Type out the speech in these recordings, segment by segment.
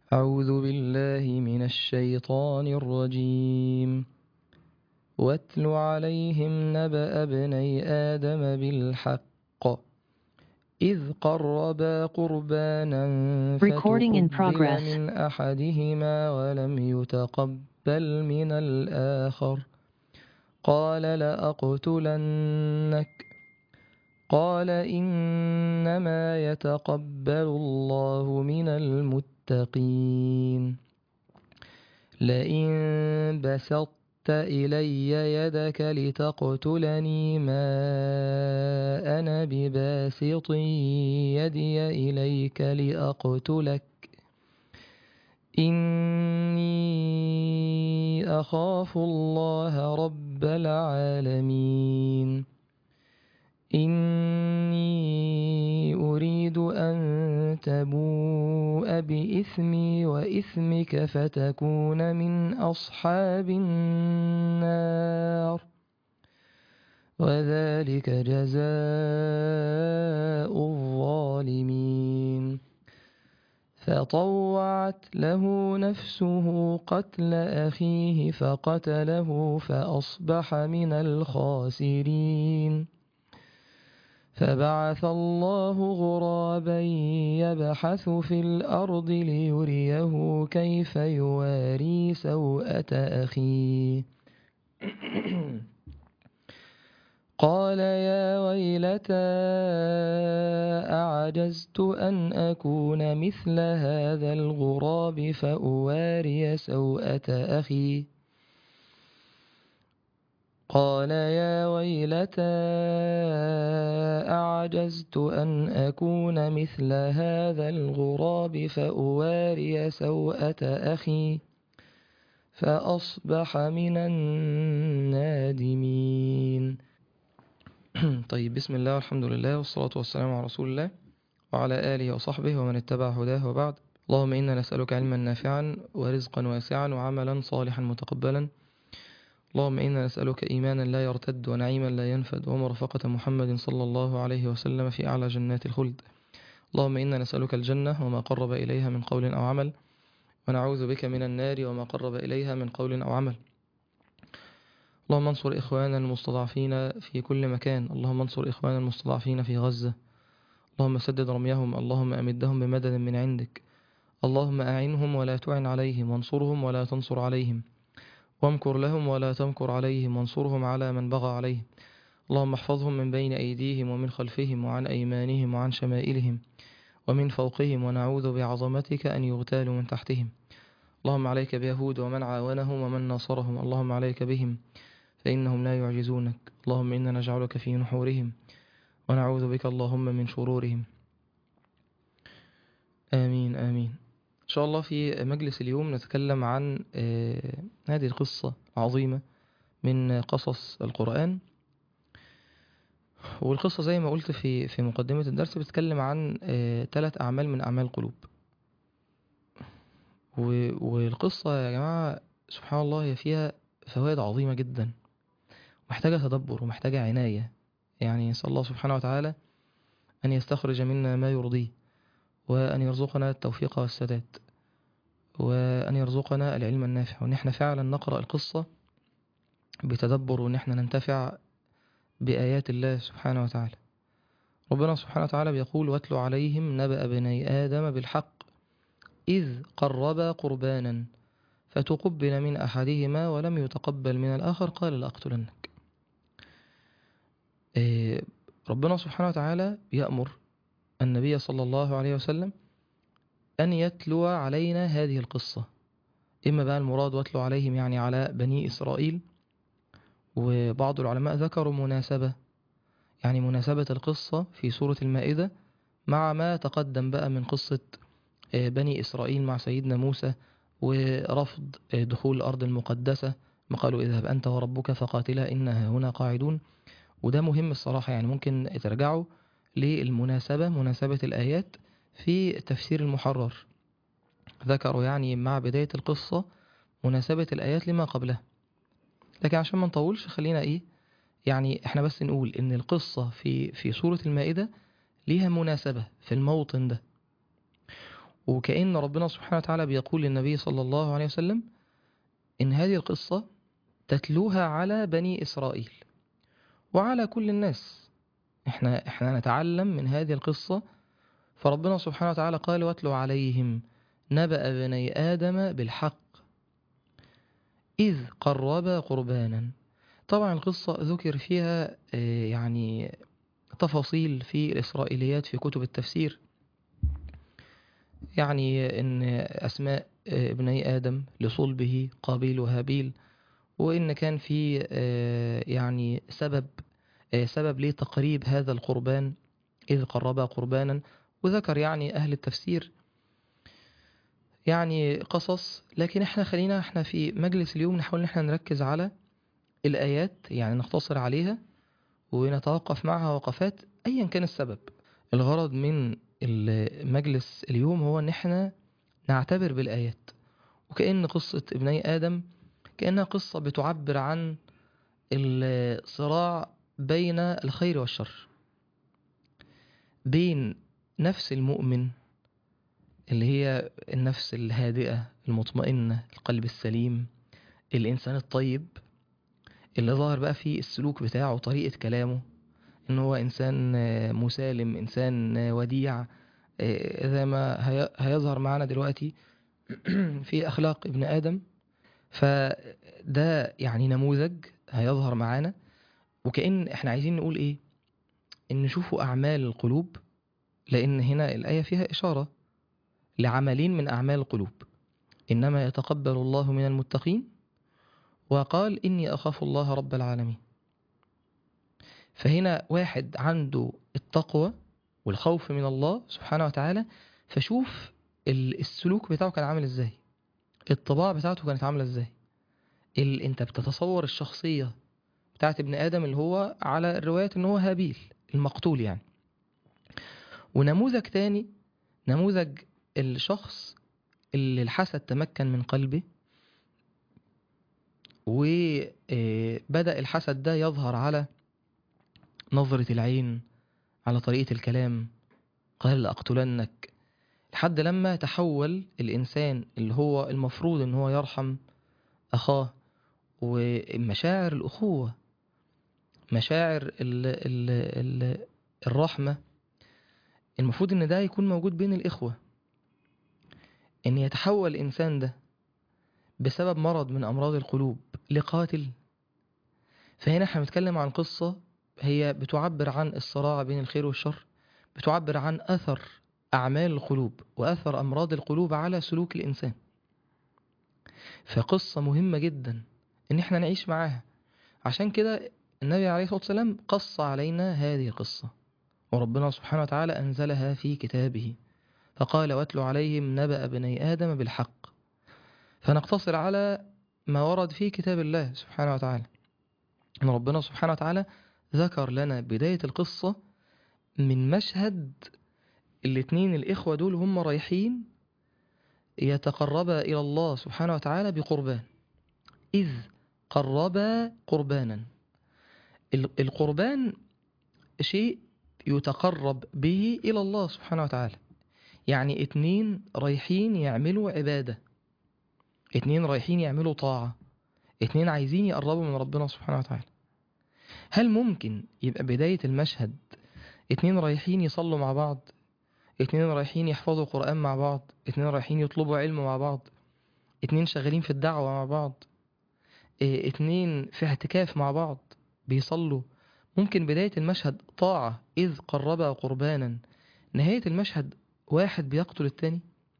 أعوذ بالله من الشيطان الرجيم واتل عليهم نبأ ابني آدم بالحق إذ قربا قربانا Recording in فتقبل progress. من أحدهما ولم يتقبل من الآخر قال لأقتلنك قال إنما يتقبل الله من المتقين لئن بسطت إلي يدك لتقتلني ما أنا بباسط يدي إليك لأقتلك إني أخاف الله رب العالمين إني أريد أن تبوء بإثمي وإثمك فتكون من أصحاب النار وذلك جزاء الظالمين فطوعت له نفسه قتل أخيه فقتله فأصبح من الخاسرين فبعث الله غرابا يبحث في الأرض ليريه كيف يواري سوءة أخيه قال يا ويلتى أعجزت أن أكون مثل هذا الغراب فأواري سوءة أخي قال يا ويلتى أعجزت أن أكون مثل هذا الغراب فأواري سوءة أخي فأصبح من النادمين طيب بسم الله والحمد لله والصلاة والسلام على رسول الله وعلى آله وصحبه ومن اتبع هداه وبعد اللهم إنا نسألك علما نافعا ورزقا واسعا وعملا صالحا متقبلا اللهم إنا نسألك إيمانا لا يرتد ونعيما لا ينفد ومرافقة محمد صلى الله عليه وسلم في أعلى جنات الخلد اللهم إنا نسألك الجنة وما قرب إليها من قول أو عمل ونعوذ بك من النار وما قرب إليها من قول أو عمل اللهم انصر إخواننا المستضعفين في كل مكان اللهم انصر إخواننا المستضعفين في غزة اللهم سدد رميهم اللهم أمدهم بمدد من عندك اللهم أعنهم ولا تعن عليهم وانصرهم ولا تنصر عليهم وامكر لهم ولا تمكر عليهم وانصرهم على من بغى عليهم اللهم احفظهم من بين أيديهم ومن خلفهم وعن أيمانهم وعن شمائلهم ومن فوقهم ونعوذ بعظمتك أن يغتالوا من تحتهم اللهم عليك بيهود ومن عاونهم ومن ناصرهم اللهم عليك بهم فإنهم لا يعجزونك اللهم إنا نجعلك في نحورهم ونعوذ بك اللهم من شرورهم آمين آمين إن شاء الله في مجلس اليوم نتكلم عن آه، هذه القصة العظيمة من قصص القرآن والقصة زي ما قلت في في مقدمة الدرس بتتكلم عن ثلاث أعمال من أعمال القلوب و- والقصة يا جماعة سبحان الله هي فيها فوائد عظيمة جدا محتاجة تدبر ومحتاجة عناية يعني نسأل الله سبحانه وتعالى أن يستخرج منا ما يرضيه وأن يرزقنا التوفيق والسداد وأن يرزقنا العلم النافع وأن احنا فعلا نقرأ القصة بتدبر وأن احنا ننتفع بآيات الله سبحانه وتعالى ربنا سبحانه وتعالى بيقول واتل عليهم نبأ بني آدم بالحق إذ قربا قربانا فتقبل من أحدهما ولم يتقبل من الآخر قال لأقتلنك إيه، ربنا سبحانه وتعالى يأمر النبي صلى الله عليه وسلم أن يتلو علينا هذه القصة إما بقى المراد واتلو عليهم يعني على بني إسرائيل وبعض العلماء ذكروا مناسبة يعني مناسبة القصة في سورة المائدة مع ما تقدم بقى من قصة آه، بني إسرائيل مع سيدنا موسى ورفض آه، دخول الأرض المقدسة ما قالوا اذهب أنت وربك فقاتلا إنها هنا قاعدون وده مهم الصراحة يعني ممكن ترجعوا للمناسبة مناسبة الآيات في تفسير المحرر ذكروا يعني مع بداية القصة مناسبة الآيات لما قبلها لكن عشان ما نطولش خلينا إيه يعني احنا بس نقول إن القصة في في سورة المائدة ليها مناسبة في الموطن ده وكأن ربنا سبحانه وتعالى بيقول للنبي صلى الله عليه وسلم إن هذه القصة تتلوها على بني إسرائيل وعلى كل الناس احنا احنا نتعلم من هذه القصة فربنا سبحانه وتعالى قال واتلو عليهم نبأ بني آدم بالحق إذ قربا قربانا طبعا القصة ذكر فيها آه، يعني تفاصيل في الإسرائيليات في كتب التفسير يعني إن أسماء آه، ابني آدم لصلبه قابيل وهابيل وإن كان في آه، يعني سبب آه، سبب لتقريب هذا القربان إذ قربا قربانا وذكر يعني أهل التفسير يعني قصص لكن احنا خلينا احنا في مجلس اليوم نحاول ان احنا نركز على الآيات يعني نقتصر عليها ونتوقف معها وقفات أيا كان السبب الغرض من المجلس اليوم هو ان احنا نعتبر بالآيات وكأن قصة ابني آدم كأنها قصة بتعبر عن الصراع بين الخير والشر بين نفس المؤمن اللي هي النفس الهادئة المطمئنة القلب السليم الإنسان الطيب اللي ظهر بقى في السلوك بتاعه وطريقة كلامه إن هو إنسان آه، مسالم إنسان آه، وديع آه، زي ما هي- هيظهر معانا دلوقتي في أخلاق ابن آدم فده يعني نموذج هيظهر معانا وكأن احنا عايزين نقول ايه ان نشوفوا أعمال القلوب لأن هنا الآية فيها إشارة لعملين من أعمال القلوب إنما يتقبل الله من المتقين وقال إني أخاف الله رب العالمين فهنا واحد عنده التقوى والخوف من الله سبحانه وتعالى فشوف ال- السلوك بتاعه كان عامل ازاي الطباع بتاعته كانت عاملة ازاي ال... انت بتتصور الشخصية بتاعت ابن آدم اللي هو على الرواية ان هو هابيل المقتول يعني ونموذج تاني نموذج الشخص اللي الحسد تمكن من قلبه وبدأ الحسد ده يظهر على نظرة العين على طريقة الكلام قال لأقتلنك لحد لما تحول الإنسان اللي هو المفروض إن هو يرحم أخاه ومشاعر الأخوة مشاعر ال ال ال الرحمة المفروض إن ده يكون موجود بين الإخوة إن يتحول الإنسان ده بسبب مرض من أمراض القلوب لقاتل فهنا احنا بنتكلم عن قصة هي بتعبر عن الصراع بين الخير والشر بتعبر عن أثر أعمال القلوب وأثر أمراض القلوب على سلوك الإنسان فقصة مهمة جدا إن احنا نعيش معاها عشان كده النبي عليه الصلاة والسلام قص علينا هذه القصة وربنا سبحانه وتعالى أنزلها في كتابه فقال واتل عليهم نبأ بني آدم بالحق فنقتصر على ما ورد في كتاب الله سبحانه وتعالى أن ربنا سبحانه وتعالى ذكر لنا بداية القصة من مشهد الاتنين الإخوة دول هم رايحين يتقربا إلى الله سبحانه وتعالى بقربان إذ قربا قربانا ال- القربان شيء يتقرب به إلى الله سبحانه وتعالى يعني اتنين رايحين يعملوا عبادة اتنين رايحين يعملوا طاعة اتنين عايزين يقربوا من ربنا سبحانه وتعالى هل ممكن يبقى بداية المشهد اتنين رايحين يصلوا مع بعض اتنين رايحين يحفظوا قرآن مع بعض اتنين رايحين يطلبوا علم مع بعض اتنين شغالين في الدعوة مع بعض اه، اتنين في اعتكاف مع بعض بيصلوا ممكن بداية المشهد طاعة إذ قربا قربانا نهاية المشهد واحد بيقتل التاني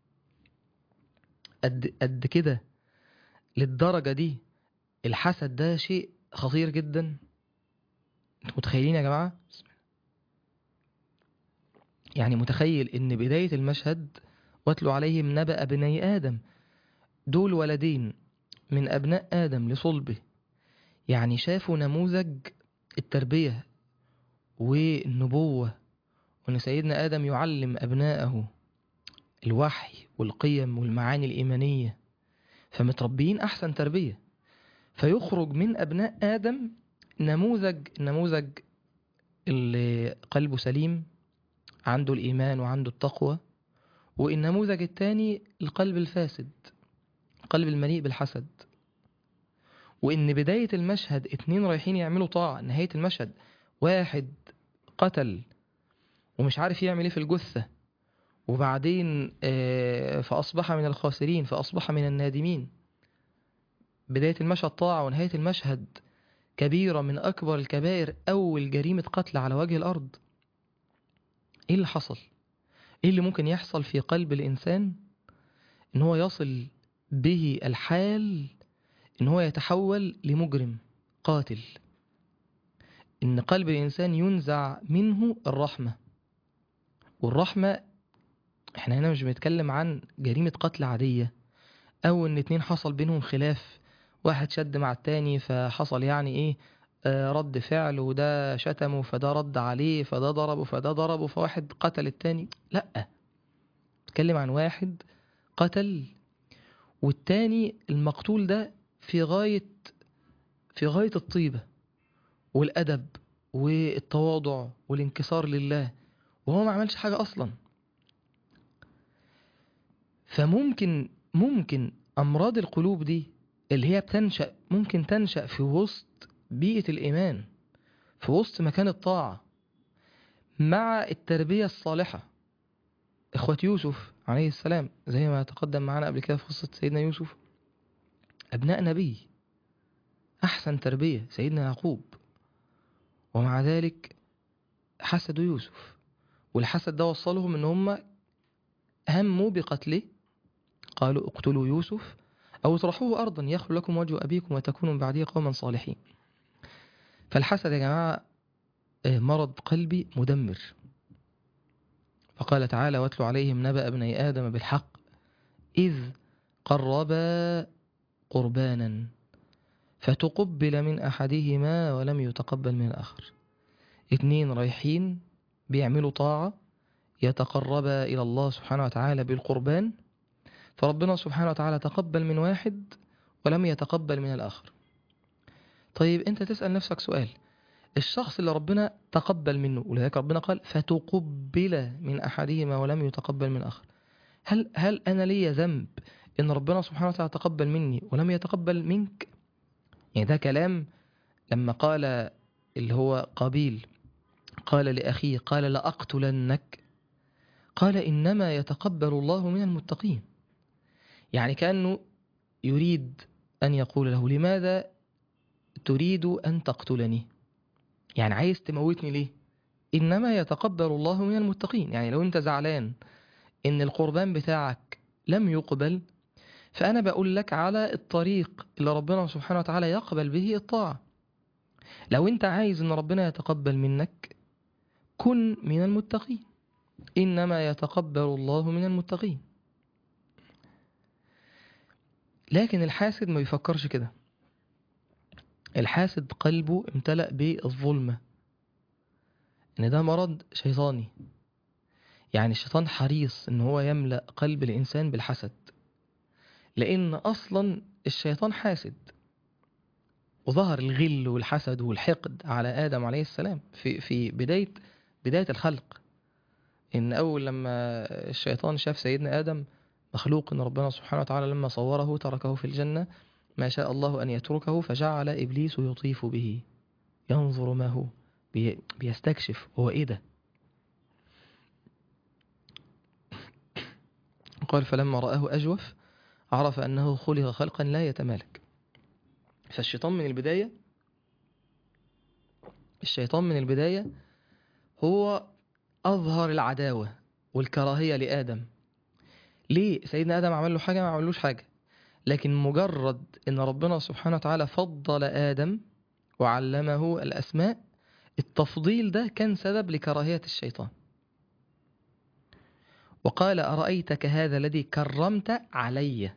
قد, قد كده للدرجة دي الحسد ده شيء خطير جدا انتوا متخيلين يا جماعة بسم الله. يعني متخيل ان بداية المشهد واتلو عليهم نبأ بني آدم دول ولدين من أبناء آدم لصلبه يعني شافوا نموذج التربية والنبوة وأن سيدنا آدم يعلم أبناءه الوحي والقيم والمعاني الإيمانية فمتربيين أحسن تربية فيخرج من أبناء آدم نموذج نموذج اللي قلبه سليم عنده الإيمان وعنده التقوى والنموذج الثاني القلب الفاسد القلب المليء بالحسد وإن بداية المشهد اتنين رايحين يعملوا طاعة نهاية المشهد واحد قتل ومش عارف يعمل ايه في الجثة وبعدين آه، فأصبح من الخاسرين فأصبح من النادمين بداية المشهد طاعة ونهاية المشهد كبيرة من أكبر الكبائر أول جريمة قتل على وجه الأرض إيه اللي حصل؟ إيه اللي ممكن يحصل في قلب الإنسان إن هو يصل به الحال إن هو يتحول لمجرم قاتل إن قلب الإنسان ينزع منه الرحمة والرحمة إحنا هنا مش بنتكلم عن جريمة قتل عادية أو إن اتنين حصل بينهم خلاف واحد شد مع التاني فحصل يعني إيه آه، رد فعل وده شتمه فده رد عليه فده ضربه فده ضربه فواحد قتل التاني لأ بتكلم عن واحد قتل والتاني المقتول ده في غاية في غاية الطيبة والأدب والتواضع والانكسار لله وهو ما عملش حاجة أصلا فممكن ممكن أمراض القلوب دي اللي هي بتنشأ ممكن تنشأ في وسط بيئة الإيمان في وسط مكان الطاعة مع التربية الصالحة إخوة يوسف عليه السلام زي ما تقدم معنا قبل كده في قصة سيدنا يوسف أبناء نبي أحسن تربية سيدنا يعقوب ومع ذلك حسدوا يوسف والحسد ده وصلهم ان هم هموا بقتله قالوا اقتلوا يوسف او اطرحوه ارضا يخلو لكم وجه ابيكم وتكونوا من بعده قوما صالحين فالحسد يا جماعه آه، مرض قلبي مدمر فقال تعالى واتل عليهم نبأ ابني آدم بالحق إذ قربا قربانا فتقبل من أحدهما ولم يتقبل من الآخر اتنين رايحين بيعملوا طاعة يتقربا إلى الله سبحانه وتعالى بالقربان فربنا سبحانه وتعالى تقبل من واحد ولم يتقبل من الآخر طيب أنت تسأل نفسك سؤال الشخص اللي ربنا تقبل منه ولذلك ربنا قال فتقبل من أحدهما ولم يتقبل من الآخر هل, هل أنا لي ذنب إن ربنا سبحانه وتعالى تقبل مني ولم يتقبل منك يعني ده كلام لما قال اللي هو قابيل قال لأخيه قال لأقتلنك قال إنما يتقبل الله من المتقين يعني كأنه يريد أن يقول له لماذا تريد أن تقتلني يعني عايز تموتني ليه إنما يتقبل الله من المتقين يعني لو أنت زعلان إن القربان بتاعك لم يقبل فأنا بقول لك على الطريق اللي ربنا سبحانه وتعالى يقبل به الطاعة لو أنت عايز إن ربنا يتقبل منك كن من المتقين إنما يتقبل الله من المتقين لكن الحاسد ما بيفكرش كده الحاسد قلبه امتلأ بالظلمة إن ده مرض شيطاني يعني الشيطان حريص إن هو يملأ قلب الإنسان بالحسد لأن أصلا الشيطان حاسد وظهر الغل والحسد والحقد على آدم عليه السلام في في بداية بداية الخلق إن أول لما الشيطان شاف سيدنا آدم مخلوق إن ربنا سبحانه وتعالى لما صوره تركه في الجنة ما شاء الله أن يتركه فجعل إبليس يطيف به ينظر ما هو بي بيستكشف هو إيه ده قال فلما رآه أجوف عرف أنه خلق خلقا لا يتمالك فالشيطان من البداية الشيطان من البداية هو أظهر العداوة والكراهية لآدم ليه سيدنا آدم عمل له حاجة ما عملوش حاجة لكن مجرد أن ربنا سبحانه وتعالى فضل آدم وعلمه الأسماء التفضيل ده كان سبب لكراهية الشيطان وقال أرأيتك هذا الذي كرمت علي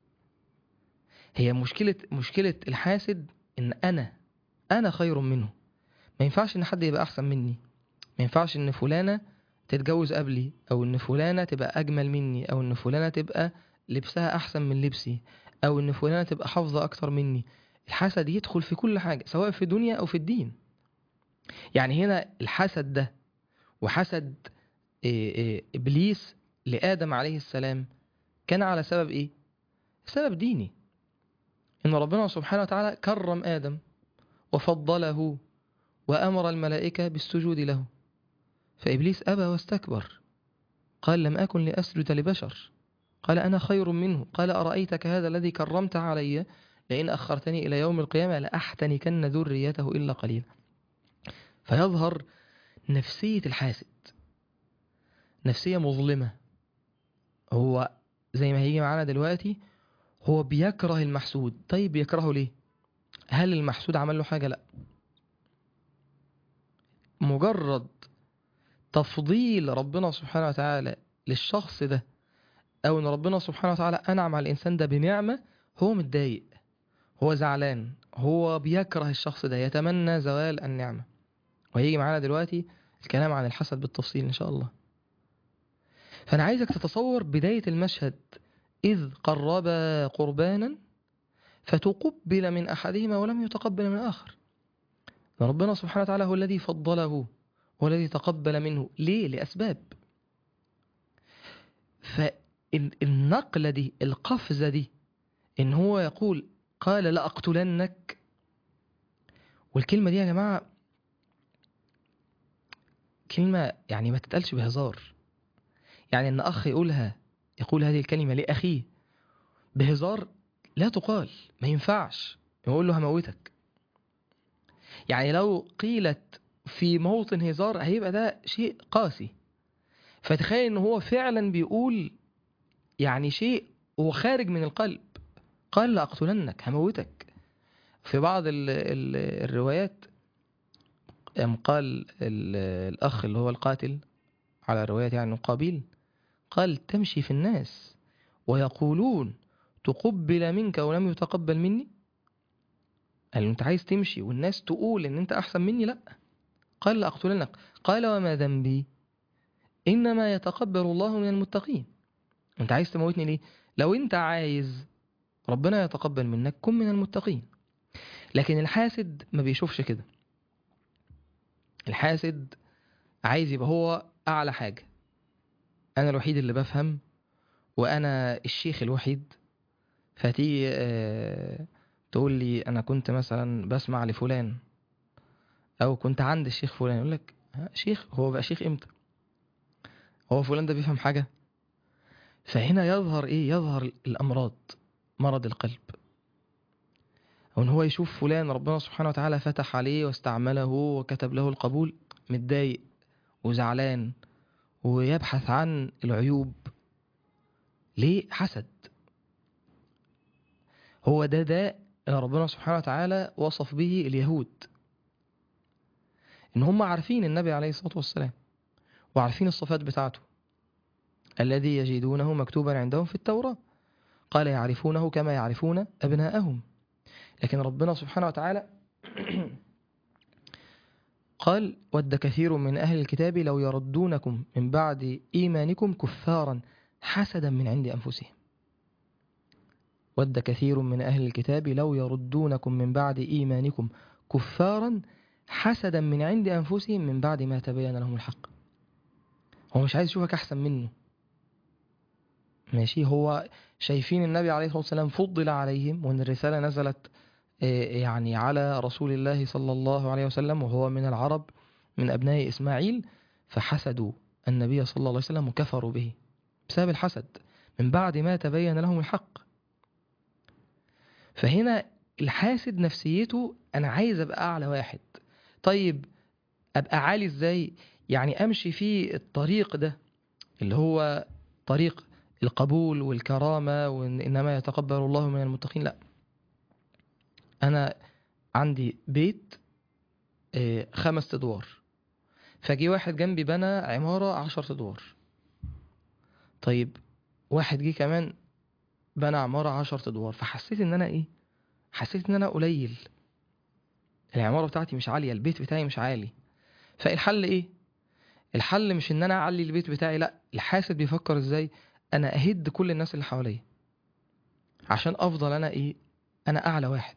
هي مشكلة مشكلة الحاسد إن أنا أنا خير منه ما ينفعش إن حد يبقى أحسن مني ما ينفعش إن فلانة تتجوز قبلي أو إن فلانة تبقى أجمل مني أو إن فلانة تبقى لبسها أحسن من لبسي أو إن فلانة تبقى حافظة أكتر مني الحسد يدخل في كل حاجة سواء في الدنيا أو في الدين يعني هنا الحسد ده وحسد إيه إيه إبليس لآدم عليه السلام كان على سبب إيه؟ سبب ديني إن ربنا سبحانه وتعالى كرم آدم وفضله وأمر الملائكة بالسجود له فإبليس أبى واستكبر قال لم أكن لأسجد لبشر قال أنا خير منه قال أرأيتك هذا الذي كرمت علي لئن أخرتني إلى يوم القيامة لأحتنكن ذريته إلا قليلا فيظهر نفسية الحاسد نفسية مظلمة هو زي ما هيجي معانا دلوقتي هو بيكره المحسود طيب بيكرهه ليه هل المحسود عمل له حاجة لا مجرد تفضيل ربنا سبحانه وتعالى للشخص ده او ان ربنا سبحانه وتعالى انعم على الانسان ده بنعمة هو متضايق هو زعلان هو بيكره الشخص ده يتمنى زوال النعمة وهيجي معانا دلوقتي الكلام عن الحسد بالتفصيل ان شاء الله فانا عايزك تتصور بداية المشهد اذ قربا قربانا فتقبل من احدهما ولم يتقبل من الاخر ربنا سبحانه وتعالى هو الذي فضله هو الذي تقبل منه ليه لأسباب فالنقلة دي القفزة دي إن هو يقول قال لأقتلنك والكلمة دي يا جماعة كلمة يعني ما تتقالش بهزار يعني إن أخ يقولها يقول هذه الكلمة لأخيه بهزار لا تقال ما ينفعش يقول له هموتك يعني لو قيلت في موطن هزار هيبقى ده شيء قاسي فتخيل ان هو فعلا بيقول يعني شيء هو خارج من القلب قال لأقتلنك هموتك في بعض ال ال الروايات أم قال ال الأخ اللي هو القاتل على رواية يعني قابيل قال تمشي في الناس ويقولون تقبل منك ولم يتقبل مني قال له انت عايز تمشي والناس تقول ان انت احسن مني لا قال لأقتلنك قال وما ذنبي إنما يتقبل الله من المتقين انت عايز تموتني ليه لو انت عايز ربنا يتقبل منك كن من المتقين لكن الحاسد ما بيشوفش كده الحاسد عايز يبقى هو أعلى حاجة أنا الوحيد اللي بفهم وأنا الشيخ الوحيد فتيجي آه تقول لي أنا كنت مثلا بسمع لفلان أو كنت عند الشيخ فلان يقول لك شيخ هو بقى شيخ إمتى هو فلان ده بيفهم حاجة فهنا يظهر إيه يظهر الأمراض مرض القلب أو إن هو يشوف فلان ربنا سبحانه وتعالى فتح عليه واستعمله وكتب له القبول متضايق وزعلان ويبحث عن العيوب ليه حسد هو ده ده ربنا سبحانه وتعالى وصف به اليهود ان هم عارفين النبي عليه الصلاة والسلام وعارفين الصفات بتاعته الذي يجدونه مكتوبا عندهم في التوراة قال يعرفونه كما يعرفون أبناءهم لكن ربنا سبحانه وتعالى قال ود كثير من أهل الكتاب لو يردونكم من بعد إيمانكم كفارا حسدا من عند أنفسهم ود كثير من أهل الكتاب لو يردونكم من بعد إيمانكم كفارا حسدا من عند أنفسهم من بعد ما تبين لهم الحق هو مش عايز يشوفك أحسن منه ماشي هو شايفين النبي عليه الصلاة والسلام فضل عليهم وأن الرسالة نزلت يعني على رسول الله صلى الله عليه وسلم وهو من العرب من أبناء إسماعيل فحسدوا النبي صلى الله عليه وسلم وكفروا به بسبب الحسد من بعد ما تبين لهم الحق فهنا الحاسد نفسيته أنا عايز أبقى أعلى واحد طيب أبقى عالي إزاي يعني أمشي في الطريق ده اللي هو طريق القبول والكرامة وإنما يتقبل الله من المتقين لا أنا عندي بيت خمس أدوار فجي واحد جنبي بنى عمارة عشر أدوار طيب واحد جه كمان بنى عمارة عشر أدوار فحسيت إن أنا إيه حسيت إن أنا قليل العمارة بتاعتي مش عالية البيت بتاعي مش عالي فالحل إيه الحل مش إن أنا أعلي البيت بتاعي لا الحاسد بيفكر إزاي أنا أهد كل الناس اللي حواليا عشان أفضل أنا إيه أنا أعلى واحد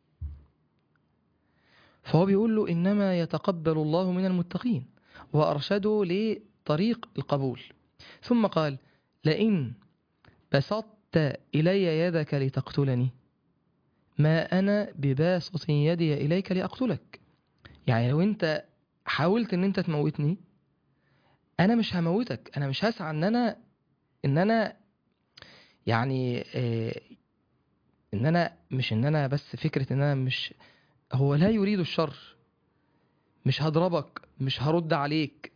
فهو بيقول له إنما يتقبل الله من المتقين وأرشده لطريق القبول ثم قال لئن بسطت إلي يدك لتقتلني ما أنا بباسط يدي إليك لأقتلك يعني لو أنت حاولت أن أنت تموتني أنا مش هموتك أنا مش هسعى أن أنا أن أنا يعني آه، ان انا مش ان انا بس فكره ان انا مش هو لا يريد الشر مش هضربك مش هرد عليك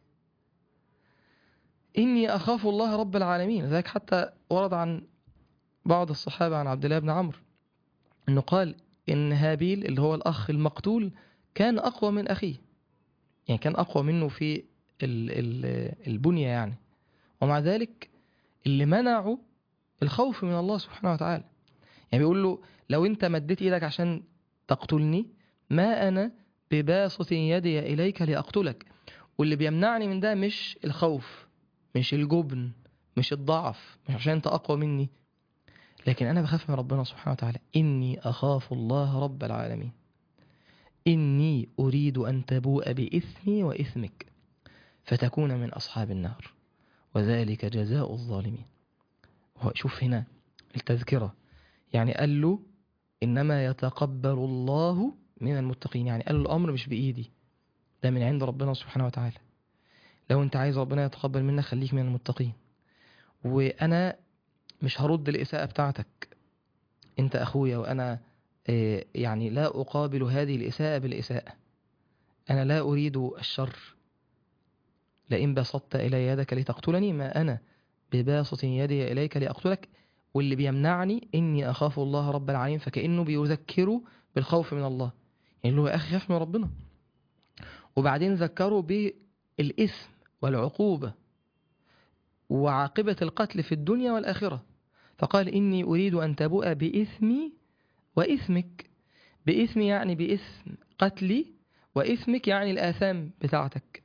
اني اخاف الله رب العالمين ذلك حتى ورد عن بعض الصحابه عن عبد الله بن عمرو انه قال ان هابيل اللي هو الاخ المقتول كان اقوى من اخيه يعني كان اقوى منه في ال- ال- البنيه يعني ومع ذلك اللي منعه الخوف من الله سبحانه وتعالى يعني بيقول له لو انت مديت ايدك عشان تقتلني ما انا بباسط يدي اليك لاقتلك واللي بيمنعني من ده مش الخوف مش الجبن مش الضعف مش عشان انت اقوى مني لكن انا بخاف من ربنا سبحانه وتعالى اني اخاف الله رب العالمين اني اريد ان تبوء باثمي واثمك فتكون من اصحاب النار وذلك جزاء الظالمين هو شوف هنا التذكره يعني قال له إنما يتقبل الله من المتقين يعني قال له الأمر مش بإيدي ده من عند ربنا سبحانه وتعالى لو أنت عايز ربنا يتقبل منك خليك من المتقين وأنا مش هرد الإساءة بتاعتك أنت أخويا وأنا آه، يعني لا أقابل هذه الإساءة بالإساءة أنا لا أريد الشر لئن بسطت إلي يدك لتقتلني ما أنا بباسط يدي إليك لأقتلك واللي بيمنعني إني أخاف الله رب العالمين فكأنه بيذكره بالخوف من الله يعني اللي هو يا أخي خاف من ربنا وبعدين ذكره بالإثم والعقوبة وعاقبة القتل في الدنيا والآخرة فقال إني أريد أن تبوء بإثمي وإثمك بإثمي يعني بإثم قتلي وإثمك يعني الآثام بتاعتك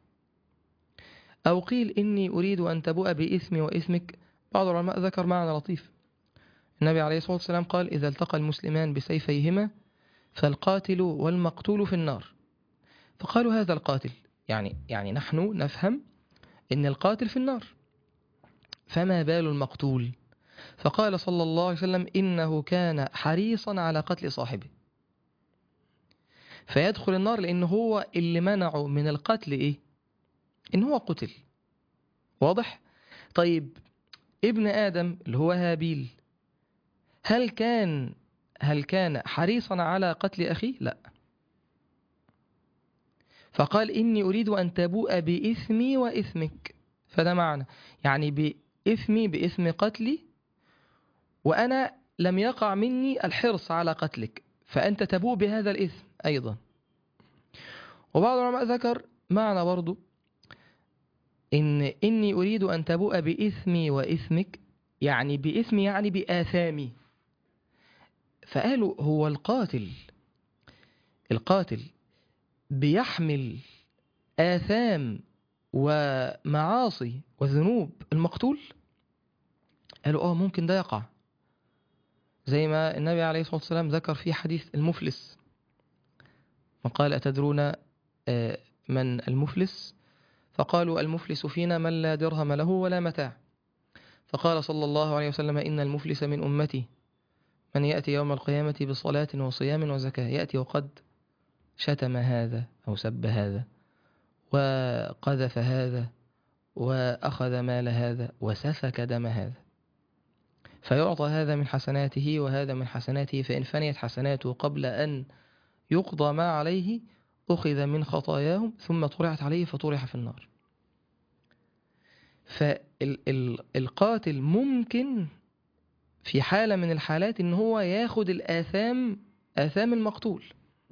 أو قيل إني أريد أن تبوء بإثمي وإثمك بعض العلماء ذكر معنى لطيف النبي عليه الصلاة والسلام قال إذا التقى المسلمان بسيفيهما فالقاتل والمقتول في النار فقالوا هذا القاتل يعني يعني نحن نفهم إن القاتل في النار فما بال المقتول فقال صلى الله عليه وسلم إنه كان حريصا على قتل صاحبه فيدخل النار لأن هو اللي منعه من القتل إيه إن هو قتل واضح طيب ابن آدم اللي هو هابيل هل كان هل كان حريصا على قتل أخيه لا فقال إني أريد أن تبوء بإثمي وإثمك فده معنى يعني بإثمي بإثم قتلي وأنا لم يقع مني الحرص على قتلك فأنت تبوء بهذا الإثم أيضا وبعض العلماء ذكر معنى برضو إن إني أريد أن تبوء بإثمي وإثمك يعني بإثمي يعني بآثامي فقالوا هو القاتل القاتل بيحمل آثام ومعاصي وذنوب المقتول قالوا اه ممكن ده يقع زي ما النبي عليه الصلاة والسلام ذكر في حديث المفلس وقال أتدرون آه، من المفلس فقالوا المفلس فينا من لا درهم له ولا متاع فقال صلى الله عليه وسلم إن المفلس من أمتي من يأتي يوم القيامة بصلاة وصيام وزكاة يأتي وقد شتم هذا أو سب هذا وقذف هذا وأخذ مال هذا وسفك دم هذا فيعطى هذا من حسناته وهذا من حسناته فإن فنيت حسناته قبل أن يقضى ما عليه أخذ من خطاياهم ثم طرحت عليه فطرح في النار فالقاتل ممكن في حالة من الحالات إن هو ياخد الآثام آثام المقتول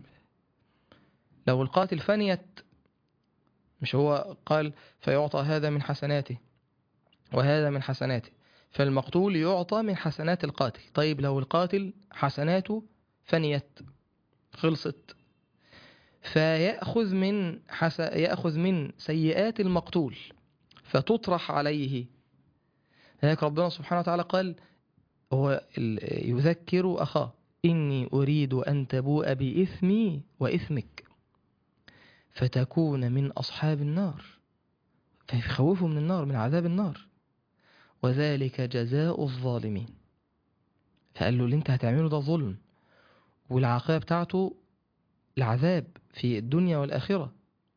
لو القاتل فنيت مش هو قال فيعطى هذا من حسناته وهذا من حسناته فالمقتول يعطى من حسنات القاتل طيب لو القاتل حسناته فنيت خلصت فيأخذ من حس... يأخذ من سيئات المقتول فتطرح عليه هيك ربنا سبحانه وتعالى قال هو ال- يذكر أخاه إني أريد أن تبوء بإثمي وإثمك فتكون من أصحاب النار فيخوفه من النار من عذاب النار وذلك جزاء الظالمين فقال له اللي انت هتعمله ده ظلم والعاقبة بتاعته العذاب في الدنيا والآخرة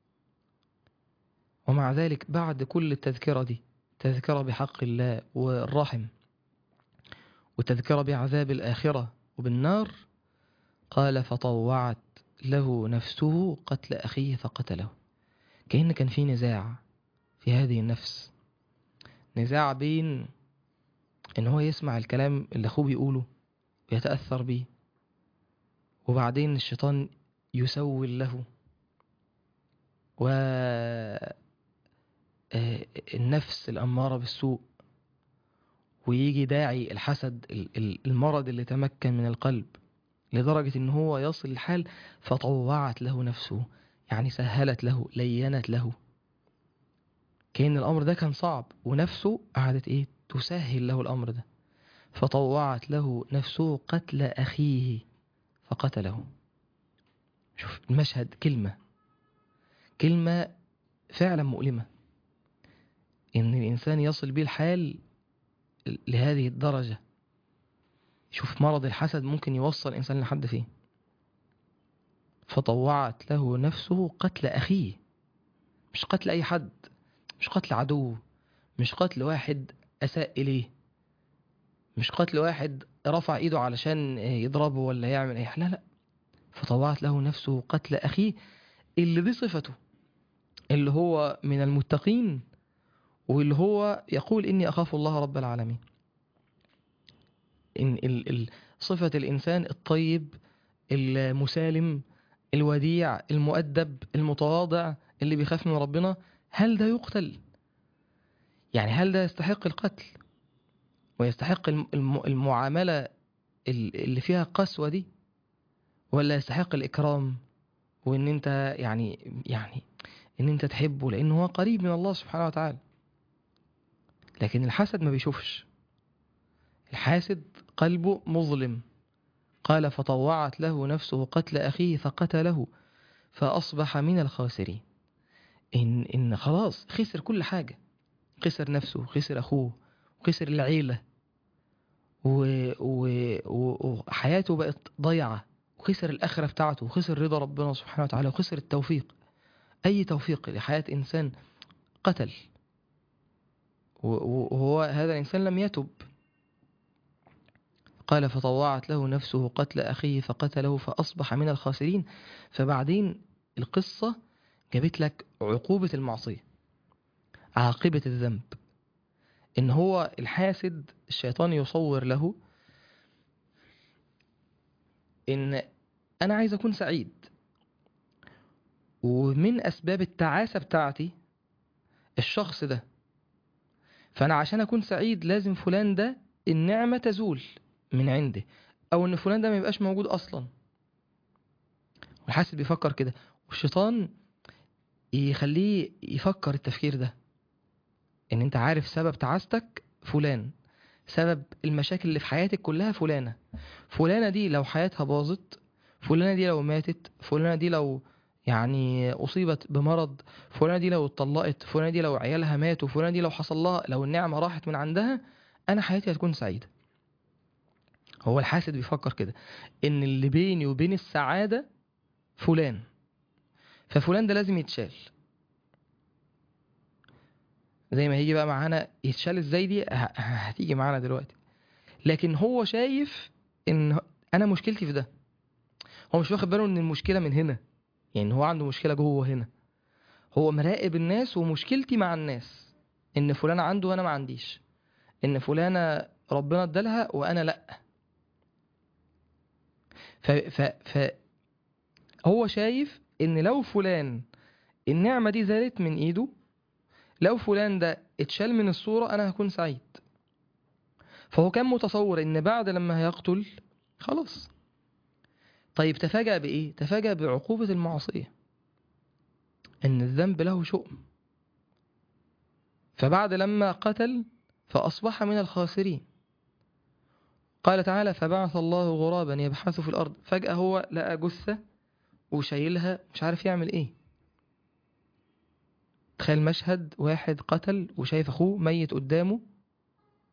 ومع ذلك بعد كل التذكرة دي تذكرة بحق الله والرحم وتذكرة بعذاب الآخرة وبالنار قال فطوعت له نفسه قتل أخيه فقتله كأن كان في نزاع في هذه النفس نزاع بين ان هو يسمع الكلام اللي اخوه بيقوله ويتأثر بيه وبعدين الشيطان يسول له و النفس الأمارة بالسوء ويجي داعي الحسد المرض اللي تمكن من القلب لدرجة ان هو يصل الحال فطوعت له نفسه يعني سهلت له لينت له كأن الأمر ده كان صعب ونفسه قعدت إيه تسهل له الأمر ده فطوعت له نفسه قتل أخيه فقتله شوف المشهد كلمة كلمة فعلا مؤلمة إن الإنسان يصل به الحال لهذه الدرجة شوف مرض الحسد ممكن يوصل الإنسان لحد فيه فطوعت له نفسه قتل أخيه مش قتل أي حد مش قتل عدو مش قتل واحد أساء إليه مش قتل واحد رفع إيده علشان يضربه ولا يعمل أي لا لا فطوعت له نفسه قتل أخيه اللي دي صفته اللي هو من المتقين واللي هو يقول إني أخاف الله رب العالمين إن ال ال صفة الإنسان الطيب المسالم الوديع المؤدب المتواضع اللي بيخاف من ربنا هل ده يقتل يعني هل ده يستحق القتل ويستحق المعاملة اللي فيها قسوة دي ولا يستحق الإكرام وإن أنت يعني يعني إن أنت تحبه لأنه هو قريب من الله سبحانه وتعالى لكن الحسد ما بيشوفش الحاسد قلبه مظلم قال فطوعت له نفسه قتل أخيه فقتله فأصبح من الخاسرين إن, إن خلاص خسر كل حاجة خسر نفسه خسر أخوه خسر العيلة وحياته بقت ضيعة وخسر الآخرة بتاعته وخسر رضا ربنا سبحانه وتعالى وخسر التوفيق أي توفيق لحياة إنسان قتل وهو هذا الإنسان لم يتب قال فطوعت له نفسه قتل أخيه فقتله فأصبح من الخاسرين فبعدين القصة جابت لك عقوبة المعصية عاقبة الذنب إن هو الحاسد الشيطان يصور له إن أنا عايز أكون سعيد ومن أسباب التعاسة بتاعتي الشخص ده فأنا عشان أكون سعيد لازم فلان ده النعمة تزول من عنده أو إن فلان ده ما يبقاش موجود أصلا والحاسد بيفكر كده والشيطان يخليه يفكر التفكير ده ان انت عارف سبب تعاستك فلان سبب المشاكل اللي في حياتك كلها فلانة فلانة دي لو حياتها باظت فلانة دي لو ماتت فلانة دي لو يعني أصيبت بمرض فلانة دي لو اتطلقت فلانة دي لو عيالها ماتوا فلانة دي لو حصل لها لو النعمة راحت من عندها أنا حياتي هتكون سعيدة هو الحاسد بيفكر كده إن اللي بيني وبين السعادة فلان ففلان ده لازم يتشال زي ما هيجي بقى معانا يتشال ازاي دي هتيجي معانا دلوقتي لكن هو شايف ان انا مشكلتي في ده هو مش واخد باله ان المشكله من هنا يعني هو عنده مشكله جوه هنا هو مراقب الناس ومشكلتي مع الناس ان فلان عنده وانا ما عنديش ان فلانه ربنا ادالها وانا لا ف ف ف هو شايف ان لو فلان النعمه دي زالت من ايده لو فلان ده اتشال من الصورة أنا هكون سعيد فهو كان متصور إن بعد لما هيقتل خلاص طيب تفاجأ بإيه؟ تفاجأ بعقوبة المعصية إن الذنب له شؤم فبعد لما قتل فأصبح من الخاسرين قال تعالى فبعث الله غرابا يبحث في الأرض فجأة هو لقى جثة وشايلها مش عارف يعمل إيه تخيل مشهد واحد قتل وشايف اخوه ميت قدامه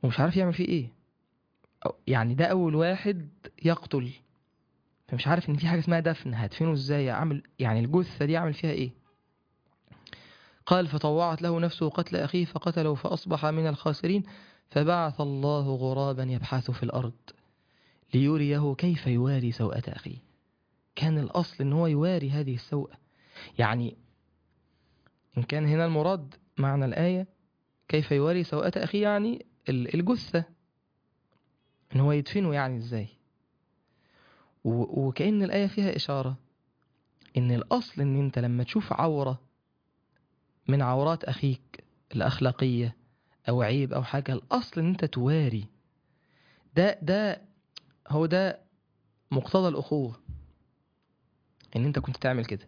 ومش عارف يعمل فيه ايه أو- يعني ده اول واحد يقتل فمش عارف ان في حاجه اسمها دفن هدفنه ازاي اعمل يعني الجثه دي اعمل فيها ايه قال فطوعت له نفسه قتل اخيه فقتله فاصبح من الخاسرين فبعث الله غرابا يبحث في الارض ليريه كيف يواري سوءة اخيه كان الاصل ان هو يواري هذه السوءة يعني ان كان هنا المراد معنى الايه كيف يواري سوءة اخيه يعني ال- الجثة ان هو يدفنه يعني ازاي و- وكأن الآية فيها إشارة إن الأصل إن أنت لما تشوف عورة من عورات أخيك الأخلاقية أو عيب أو حاجة الأصل إن أنت تواري ده ده هو ده مقتضى الأخوة إن أنت كنت تعمل كده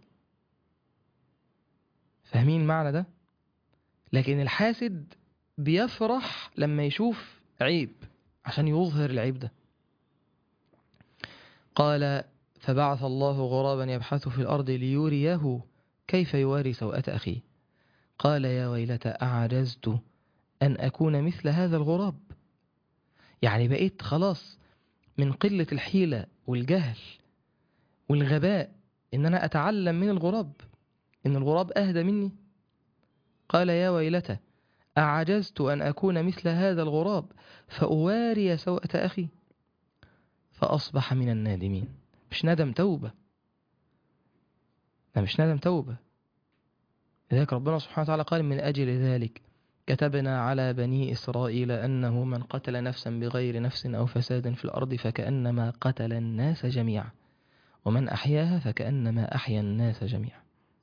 فاهمين معنى ده؟ لكن الحاسد بيفرح لما يشوف عيب عشان يظهر العيب ده قال فبعث الله غرابا يبحث في الأرض ليريه كيف يواري سوءة أخيه قال يا ويلتى أعجزت أن أكون مثل هذا الغراب يعني بقيت خلاص من قلة الحيلة والجهل والغباء إن أنا أتعلم من الغراب إن الغراب أهدى مني قال يا ويلتى أعجزت أن أكون مثل هذا الغراب فأواري سوءة أخي فأصبح من النادمين مش ندم توبة ده مش ندم توبة لذلك ربنا سبحانه وتعالى قال من أجل ذلك كتبنا على بني إسرائيل أنه من قتل نفسا بغير نفس أو فساد في الأرض فكأنما قتل الناس جميعا ومن أحياها فكأنما أحيا الناس جميعا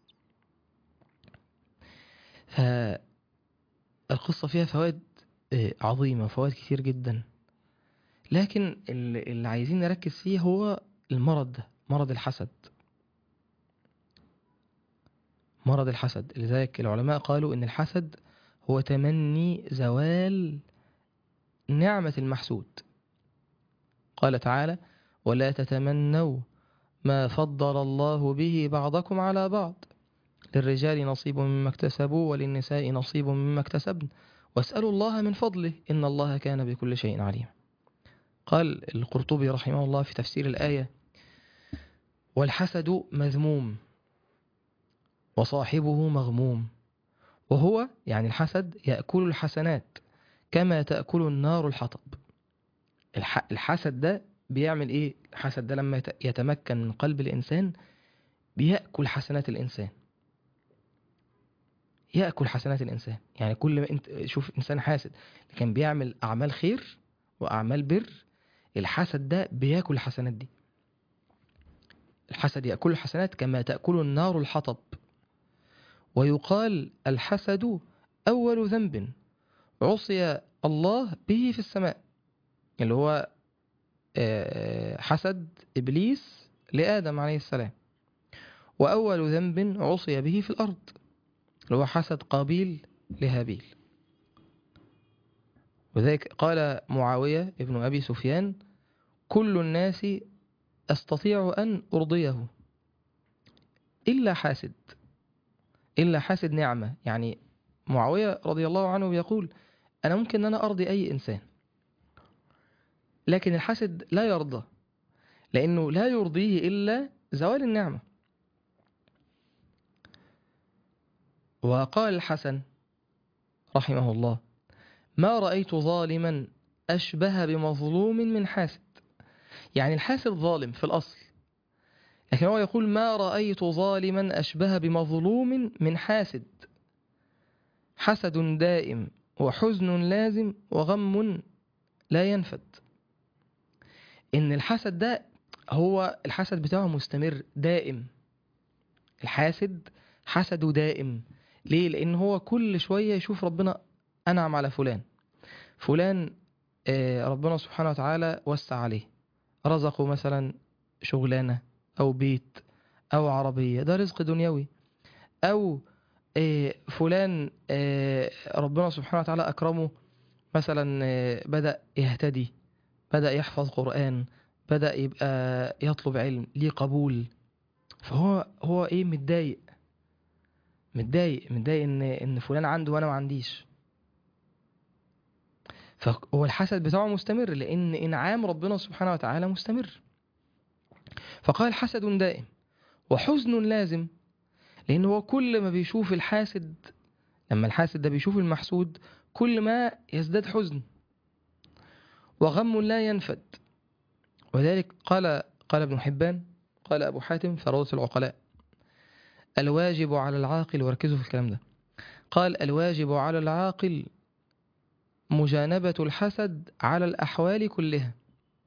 فالقصة فيها فوائد آه، عظيمة فوائد كتير جدا لكن اللي اللي عايزين نركز فيه هو المرض ده مرض الحسد مرض الحسد لذلك العلماء قالوا ان الحسد هو تمني زوال نعمة المحسود قال تعالى ولا تتمنوا ما فضل الله به بعضكم على بعض للرجال نصيب مما اكتسبوا وللنساء نصيب مما اكتسبن واسألوا الله من فضله إن الله كان بكل شيء عليما قال القرطبي رحمه الله في تفسير الآية والحسد مذموم وصاحبه مغموم وهو يعني الحسد يأكل الحسنات كما تأكل النار الحطب الح- الحسد ده بيعمل ايه الحسد ده لما يت- يتمكن من قلب الإنسان بيأكل حسنات الإنسان يأكل حسنات الإنسان يعني كل ما انت شوف إنسان حاسد كان بيعمل أعمال خير وأعمال بر الحسد ده بياكل الحسنات دي الحسد يأكل الحسنات كما تأكل النار الحطب ويقال الحسد أول ذنب عصي الله به في السماء اللي هو آه، حسد إبليس لآدم عليه السلام وأول ذنب عصي به في الأرض اللي هو حسد قابيل لهابيل وذلك قال معاوية ابن أبي سفيان كل الناس أستطيع أن أرضيه إلا حاسد إلا حاسد نعمة يعني معاوية رضي الله عنه بيقول أنا ممكن أن أنا أرضي أي إنسان لكن الحاسد لا يرضى لأنه لا يرضيه إلا زوال النعمة وقال الحسن رحمه الله ما رأيت ظالما أشبه بمظلوم من حاسد يعني الحاسد ظالم في الأصل لكن هو يقول ما رأيت ظالما أشبه بمظلوم من حاسد حسد دائم وحزن لازم وغم لا ينفد إن الحسد ده هو الحسد بتاعه مستمر دائم الحاسد حسده دائم ليه؟ لأن هو كل شوية يشوف ربنا أنعم على فلان فلان آه، ربنا سبحانه وتعالى وسع عليه رزقه مثلا شغلانة أو بيت أو عربية ده رزق دنيوي أو آه، فلان آه، ربنا سبحانه وتعالى أكرمه مثلا آه، بدأ يهتدي بدأ يحفظ قرآن بدأ يبقى يطلب علم ليه قبول فهو هو ايه متضايق متضايق متضايق ان ان فلان عنده وانا ما عنديش فهو الحسد بتاعه مستمر لأن إنعام ربنا سبحانه وتعالى مستمر فقال حسد دائم وحزن لازم لأن هو كل ما بيشوف الحاسد لما الحاسد ده بيشوف المحسود كل ما يزداد حزن وغم لا ينفد وذلك قال قال ابن حبان قال أبو حاتم في روضة العقلاء الواجب على العاقل وركزوا في الكلام ده قال الواجب على العاقل مجانبة الحسد على الأحوال كلها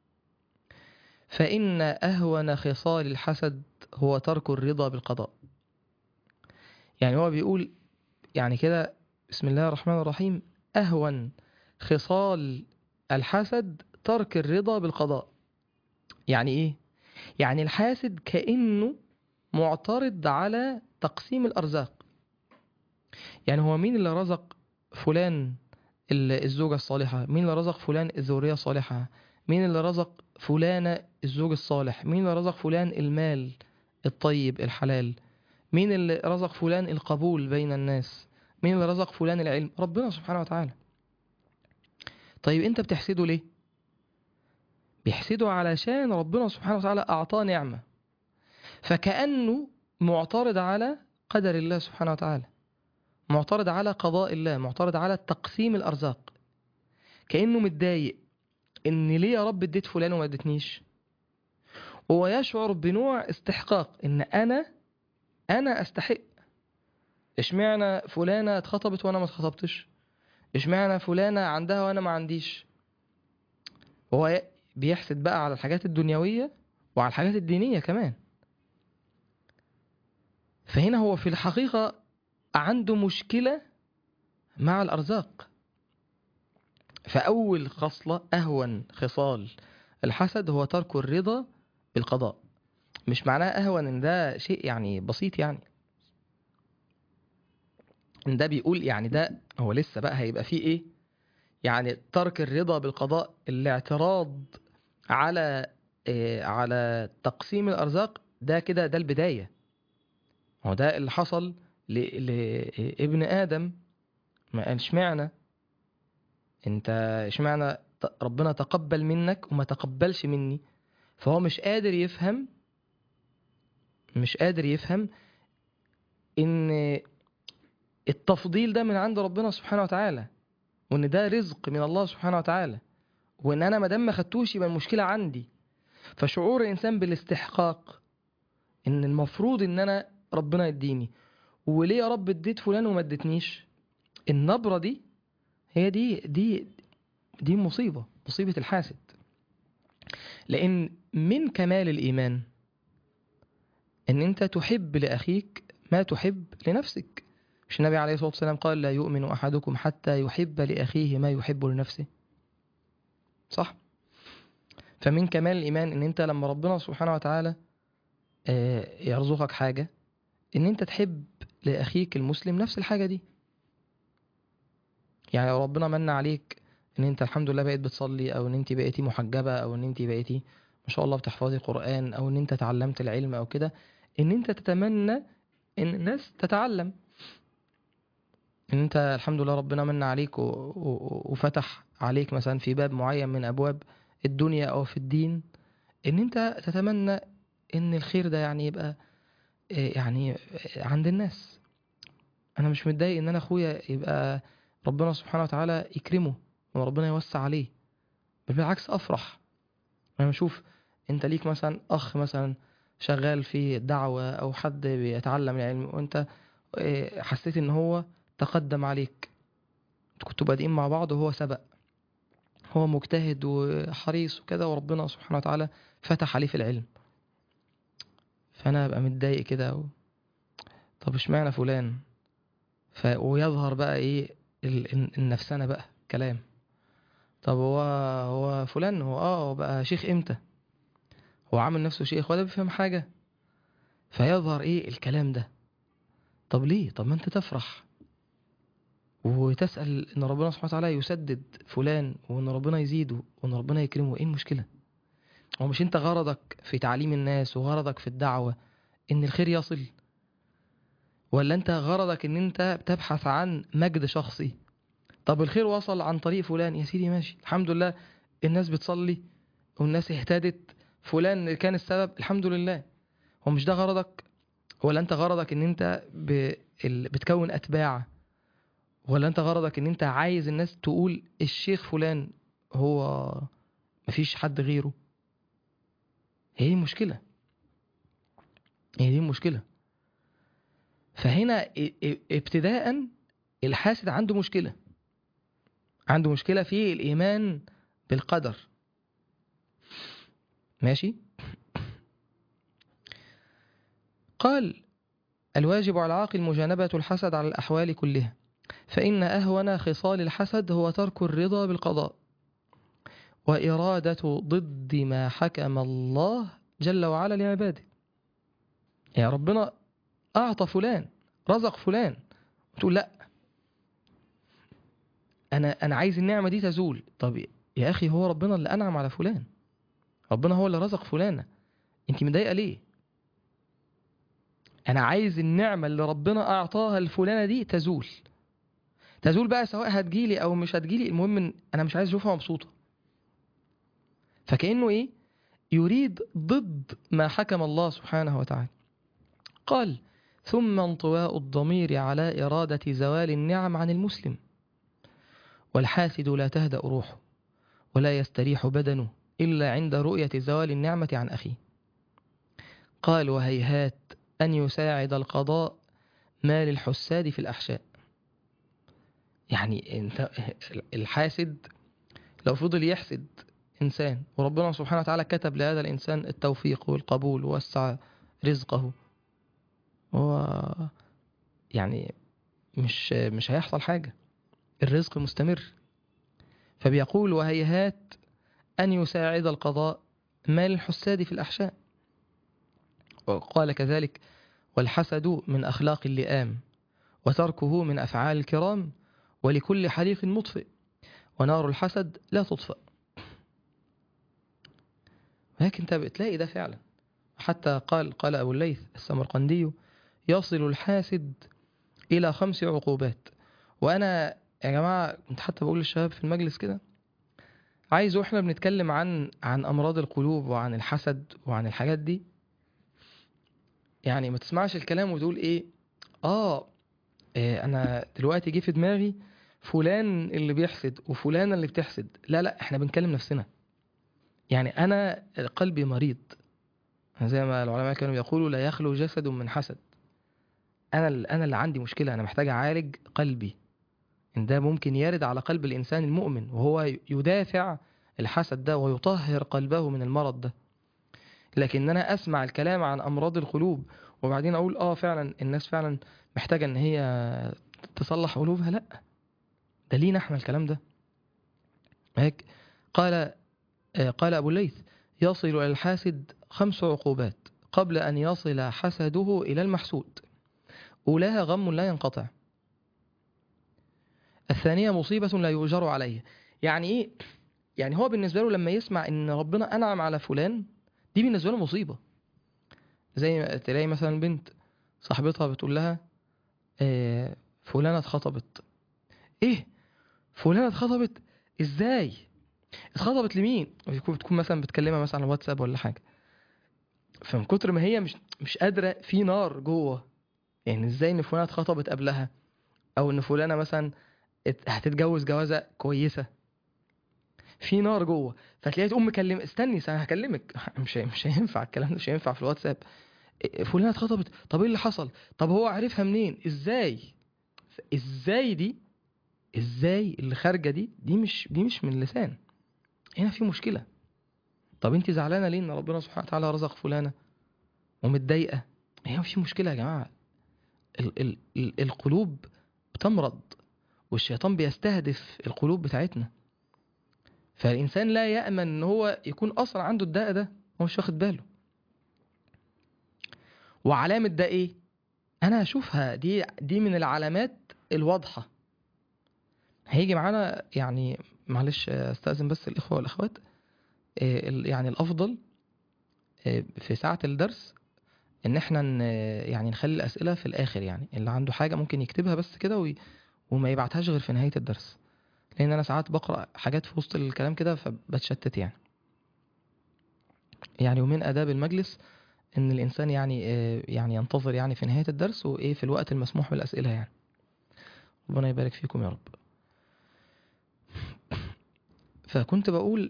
فإن أهون خصال الحسد هو ترك الرضا بالقضاء يعني هو بيقول يعني كده بسم الله الرحمن الرحيم أهون خصال الحسد ترك الرضا بالقضاء يعني إيه؟ يعني الحاسد كأنه معترض على تقسيم الأرزاق يعني هو مين اللي رزق فلان الزوجة الصالحة مين اللي رزق فلان الذرية الصالحة مين اللي رزق فلانة الزوج الصالح مين اللي رزق فلان المال الطيب الحلال مين اللي رزق فلان القبول بين الناس مين اللي رزق فلان العلم ربنا سبحانه وتعالى طيب انت بتحسده ليه بيحسده علشان ربنا سبحانه وتعالى أعطاه نعمة فكأنه معترض على قدر الله سبحانه وتعالى معترض على قضاء الله معترض على تقسيم الأرزاق كأنه متضايق إن ليه يا رب اديت فلان وما اديتنيش وهو يشعر بنوع استحقاق إن أنا أنا أستحق اشمعنى فلانة اتخطبت وأنا ما اتخطبتش اشمعنى فلانة عندها وأنا ما عنديش وهو بيحسد بقى على الحاجات الدنيوية وعلى الحاجات الدينية كمان فهنا هو في الحقيقة عنده مشكلة مع الأرزاق فأول خصلة أهون خصال الحسد هو ترك الرضا بالقضاء مش معناه أهون إن ده شيء يعني بسيط يعني إن ده بيقول يعني ده هو لسه بقى هيبقى فيه إيه يعني ترك الرضا بالقضاء الاعتراض على إيه على تقسيم الأرزاق ده كده ده البداية هو ده اللي حصل لابن آدم ما قال اشمعنى انت اشمعنى ربنا تقبل منك وما تقبلش مني فهو مش قادر يفهم مش قادر يفهم ان التفضيل ده من عند ربنا سبحانه وتعالى وان ده رزق من الله سبحانه وتعالى وان انا ما دام ما خدتوش يبقى المشكله عندي فشعور الانسان بالاستحقاق ان المفروض ان انا ربنا يديني وليه يا رب اديت فلان وما اديتنيش النبرة دي هي دي دي دي مصيبة مصيبة الحاسد لأن من كمال الإيمان أن أنت تحب لأخيك ما تحب لنفسك مش النبي عليه الصلاة والسلام قال لا يؤمن أحدكم حتى يحب لأخيه ما يحب لنفسه صح فمن كمال الإيمان أن أنت لما ربنا سبحانه وتعالى يرزقك حاجة ان انت تحب لاخيك المسلم نفس الحاجه دي يعني لو ربنا من عليك ان انت الحمد لله بقيت بتصلي او ان انت بقيتي محجبه او ان انت بقيتي ما شاء الله بتحفظي قران او ان انت تعلمت العلم او كده ان انت تتمنى ان الناس تتعلم ان انت الحمد لله ربنا من عليك و... و... وفتح عليك مثلا في باب معين من ابواب الدنيا او في الدين ان انت تتمنى ان الخير ده يعني يبقى يعني عند الناس انا مش متضايق ان انا اخويا يبقى ربنا سبحانه وتعالى يكرمه وربنا يوسع عليه بل بالعكس افرح لما اشوف انت ليك مثلا اخ مثلا شغال في الدعوة او حد بيتعلم العلم وانت حسيت ان هو تقدم عليك كنتوا بادئين مع بعض وهو سبق هو مجتهد وحريص وكذا وربنا سبحانه وتعالى فتح عليه في العلم فانا ابقى متضايق كده و... طب اشمعنى فلان ف... ويظهر بقى ايه ال... النفسنه بقى كلام طب هو هو فلان هو اه هو بقى شيخ امتى هو عامل نفسه شيخ ولا بيفهم حاجه فيظهر ايه الكلام ده طب ليه طب ما انت تفرح وتسأل ان ربنا سبحانه وتعالى يسدد فلان وان ربنا يزيده وان ربنا يكرمه ايه المشكله هو مش انت غرضك في تعليم الناس وغرضك في الدعوة ان الخير يصل ولا انت غرضك ان انت بتبحث عن مجد شخصي طب الخير وصل عن طريق فلان يا سيدي ماشي الحمد لله الناس بتصلي والناس اهتدت فلان اللي كان السبب الحمد لله هو مش ده غرضك ولا انت غرضك ان انت ب... ال- بتكون اتباع ولا انت غرضك ان انت عايز الناس تقول الشيخ فلان هو مفيش حد غيره هي دي المشكلة هي دي المشكلة فهنا ا- ا- ابتداء الحاسد عنده مشكلة عنده مشكلة في الإيمان بالقدر ماشي قال الواجب على العاقل مجانبة الحسد على الأحوال كلها فإن أهون خصال الحسد هو ترك الرضا بالقضاء وإرادة ضد ما حكم الله جل وعلا لعباده يا ربنا أعطى فلان رزق فلان وتقول لا أنا أنا عايز النعمة دي تزول طب يا أخي هو ربنا اللي أنعم على فلان ربنا هو اللي رزق فلانة أنت مضايقة ليه أنا عايز النعمة اللي ربنا أعطاها لفلانة دي تزول تزول بقى سواء هتجيلي أو مش هتجيلي المهم إن أنا مش عايز أشوفها مبسوطة فكأنه إيه يريد ضد ما حكم الله سبحانه وتعالى قال ثم انطواء الضمير على إرادة زوال النعم عن المسلم والحاسد لا تهدأ روحه ولا يستريح بدنه إلا عند رؤية زوال النعمة عن أخيه قال وهيهات أن يساعد القضاء ما للحساد في الأحشاء يعني انت الحاسد لو فضل يحسد إنسان وربنا سبحانه وتعالى كتب لهذا الإنسان التوفيق والقبول ووسع رزقه هو يعني مش مش هيحصل حاجة الرزق مستمر فبيقول وهيهات أن يساعد القضاء ما للحساد في الأحشاء وقال كذلك والحسد من أخلاق اللئام وتركه من أفعال الكرام ولكل حريق مطفئ ونار الحسد لا تطفأ لكن انت بتلاقي ده فعلا حتى قال قال أبو الليث السمرقندي يصل الحاسد إلى خمس عقوبات وأنا يا جماعة كنت حتى بقول للشباب في المجلس كده عايز واحنا بنتكلم عن عن أمراض القلوب وعن الحسد وعن الحاجات دي يعني ما تسمعش الكلام وتقول إيه آه إيه أنا دلوقتي جه في دماغي فلان اللي بيحسد وفلانة اللي بتحسد لا لا احنا بنكلم نفسنا يعني أنا قلبي مريض زي ما العلماء كانوا يقولوا لا يخلو جسد من حسد أنا ال- أنا اللي عندي مشكلة أنا محتاج أعالج قلبي إن ده ممكن يرد على قلب الإنسان المؤمن وهو يدافع الحسد ده ويطهر قلبه من المرض ده لكن أنا أسمع الكلام عن أمراض القلوب وبعدين أقول آه فعلا الناس فعلا محتاجة إن هي تصلح قلوبها لأ ده لينا احنا الكلام ده هيك قال آه، قال أبو الليث يصل إلى الحاسد خمس عقوبات قبل أن يصل حسده إلى المحسود أولاها غم لا ينقطع الثانية مصيبة لا يؤجر عليها يعني إيه؟ يعني هو بالنسبة له لما يسمع إن ربنا أنعم على فلان دي بالنسبة له مصيبة زي ما تلاقي مثلا بنت صاحبتها بتقول لها آه، فلانة اتخطبت إيه؟ فلانة اتخطبت إزاي؟ اتخطبت لمين؟ ويكون بتكون مثلا بتكلمها مثلا على واتساب ولا حاجة فمن كتر ما هي مش مش قادرة في نار جوه يعني ازاي ان فلانة اتخطبت قبلها او ان فلانة مثلا ات- هتتجوز جوازة كويسة في نار جوه فتلاقيها تقوم مكلم استني انا هكلمك مش هي- مش هينفع الكلام ده مش هينفع في الواتساب إيه، فلانة اتخطبت طب ايه اللي حصل طب هو عرفها منين ازاي ازاي دي ازاي اللي خارجه دي دي مش دي مش من اللسان هنا في مشكله طب انت زعلانه ليه ان ربنا سبحانه وتعالى رزق فلانه ومتضايقه هي في مشكله يا جماعه ال ال ال القلوب بتمرض والشيطان بيستهدف القلوب بتاعتنا فالانسان لا يامن ان هو يكون اصلا عنده الداء ده هو مش واخد باله وعلامه ده ايه انا اشوفها دي دي من العلامات الواضحه هيجي معانا يعني معلش استاذن بس الاخوه والاخوات آه، ال- يعني الافضل آه، في ساعه الدرس ان احنا ن- يعني نخلي الاسئله في الاخر يعني اللي عنده حاجه ممكن يكتبها بس كده وي- وما يبعتهاش غير في نهايه الدرس لان انا ساعات بقرا حاجات في وسط الكلام كده فبتشتت يعني يعني ومن اداب المجلس ان الانسان يعني آه، يعني ينتظر يعني في نهايه الدرس وايه في الوقت المسموح بالاسئله يعني ربنا يبارك فيكم يا رب فكنت بقول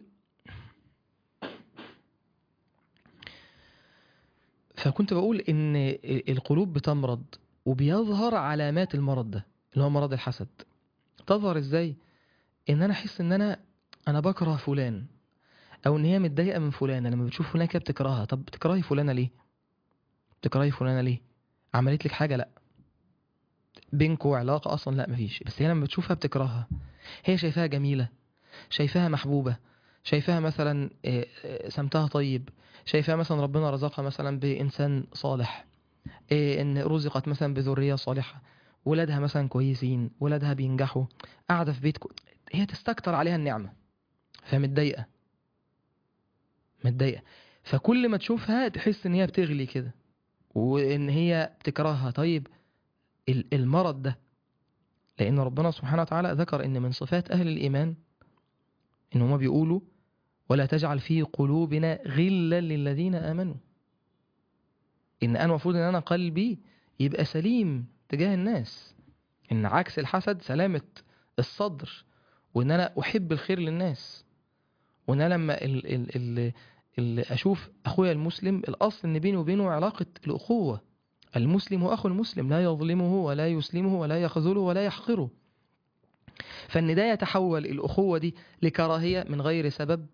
فكنت بقول ان القلوب بتمرض وبيظهر علامات المرض ده اللي هو مرض الحسد تظهر ازاي ان انا احس ان انا انا بكره فلان او ان هي متضايقه من فلانه لما بتشوف فلان كده بتكرهها طب بتكرهي فلانه ليه بتكرهي فلانه ليه عملت لك حاجه لا بينكوا علاقه اصلا لا مفيش بس هي لما بتشوفها بتكرهها هي شايفاها جميله شايفاها محبوبه شايفاها مثلا آه، آه، سمتها طيب شايفاها مثلا ربنا رزقها مثلا بانسان صالح إيه ان رزقت مثلا بذريه صالحه ولادها مثلا كويسين ولادها بينجحوا قاعده في بيت كو... هي تستكتر عليها النعمه فمتضايقه متضايقه فكل ما تشوفها تحس ان هي بتغلي كده وان هي بتكرهها طيب ال- المرض ده لان ربنا سبحانه وتعالى ذكر ان من صفات اهل الايمان ان هما بيقولوا ولا تجعل في قلوبنا غلا للذين امنوا ان انا المفروض ان انا قلبي يبقى سليم تجاه الناس ان عكس الحسد سلامة الصدر وان انا احب الخير للناس وان انا لما ال ال ال ال اشوف اخويا المسلم الاصل ان بيني وبينه علاقة الاخوة المسلم اخو المسلم لا يظلمه ولا يسلمه ولا يخذله ولا يحقره فان ده يتحول الاخوة دي لكراهية من غير سبب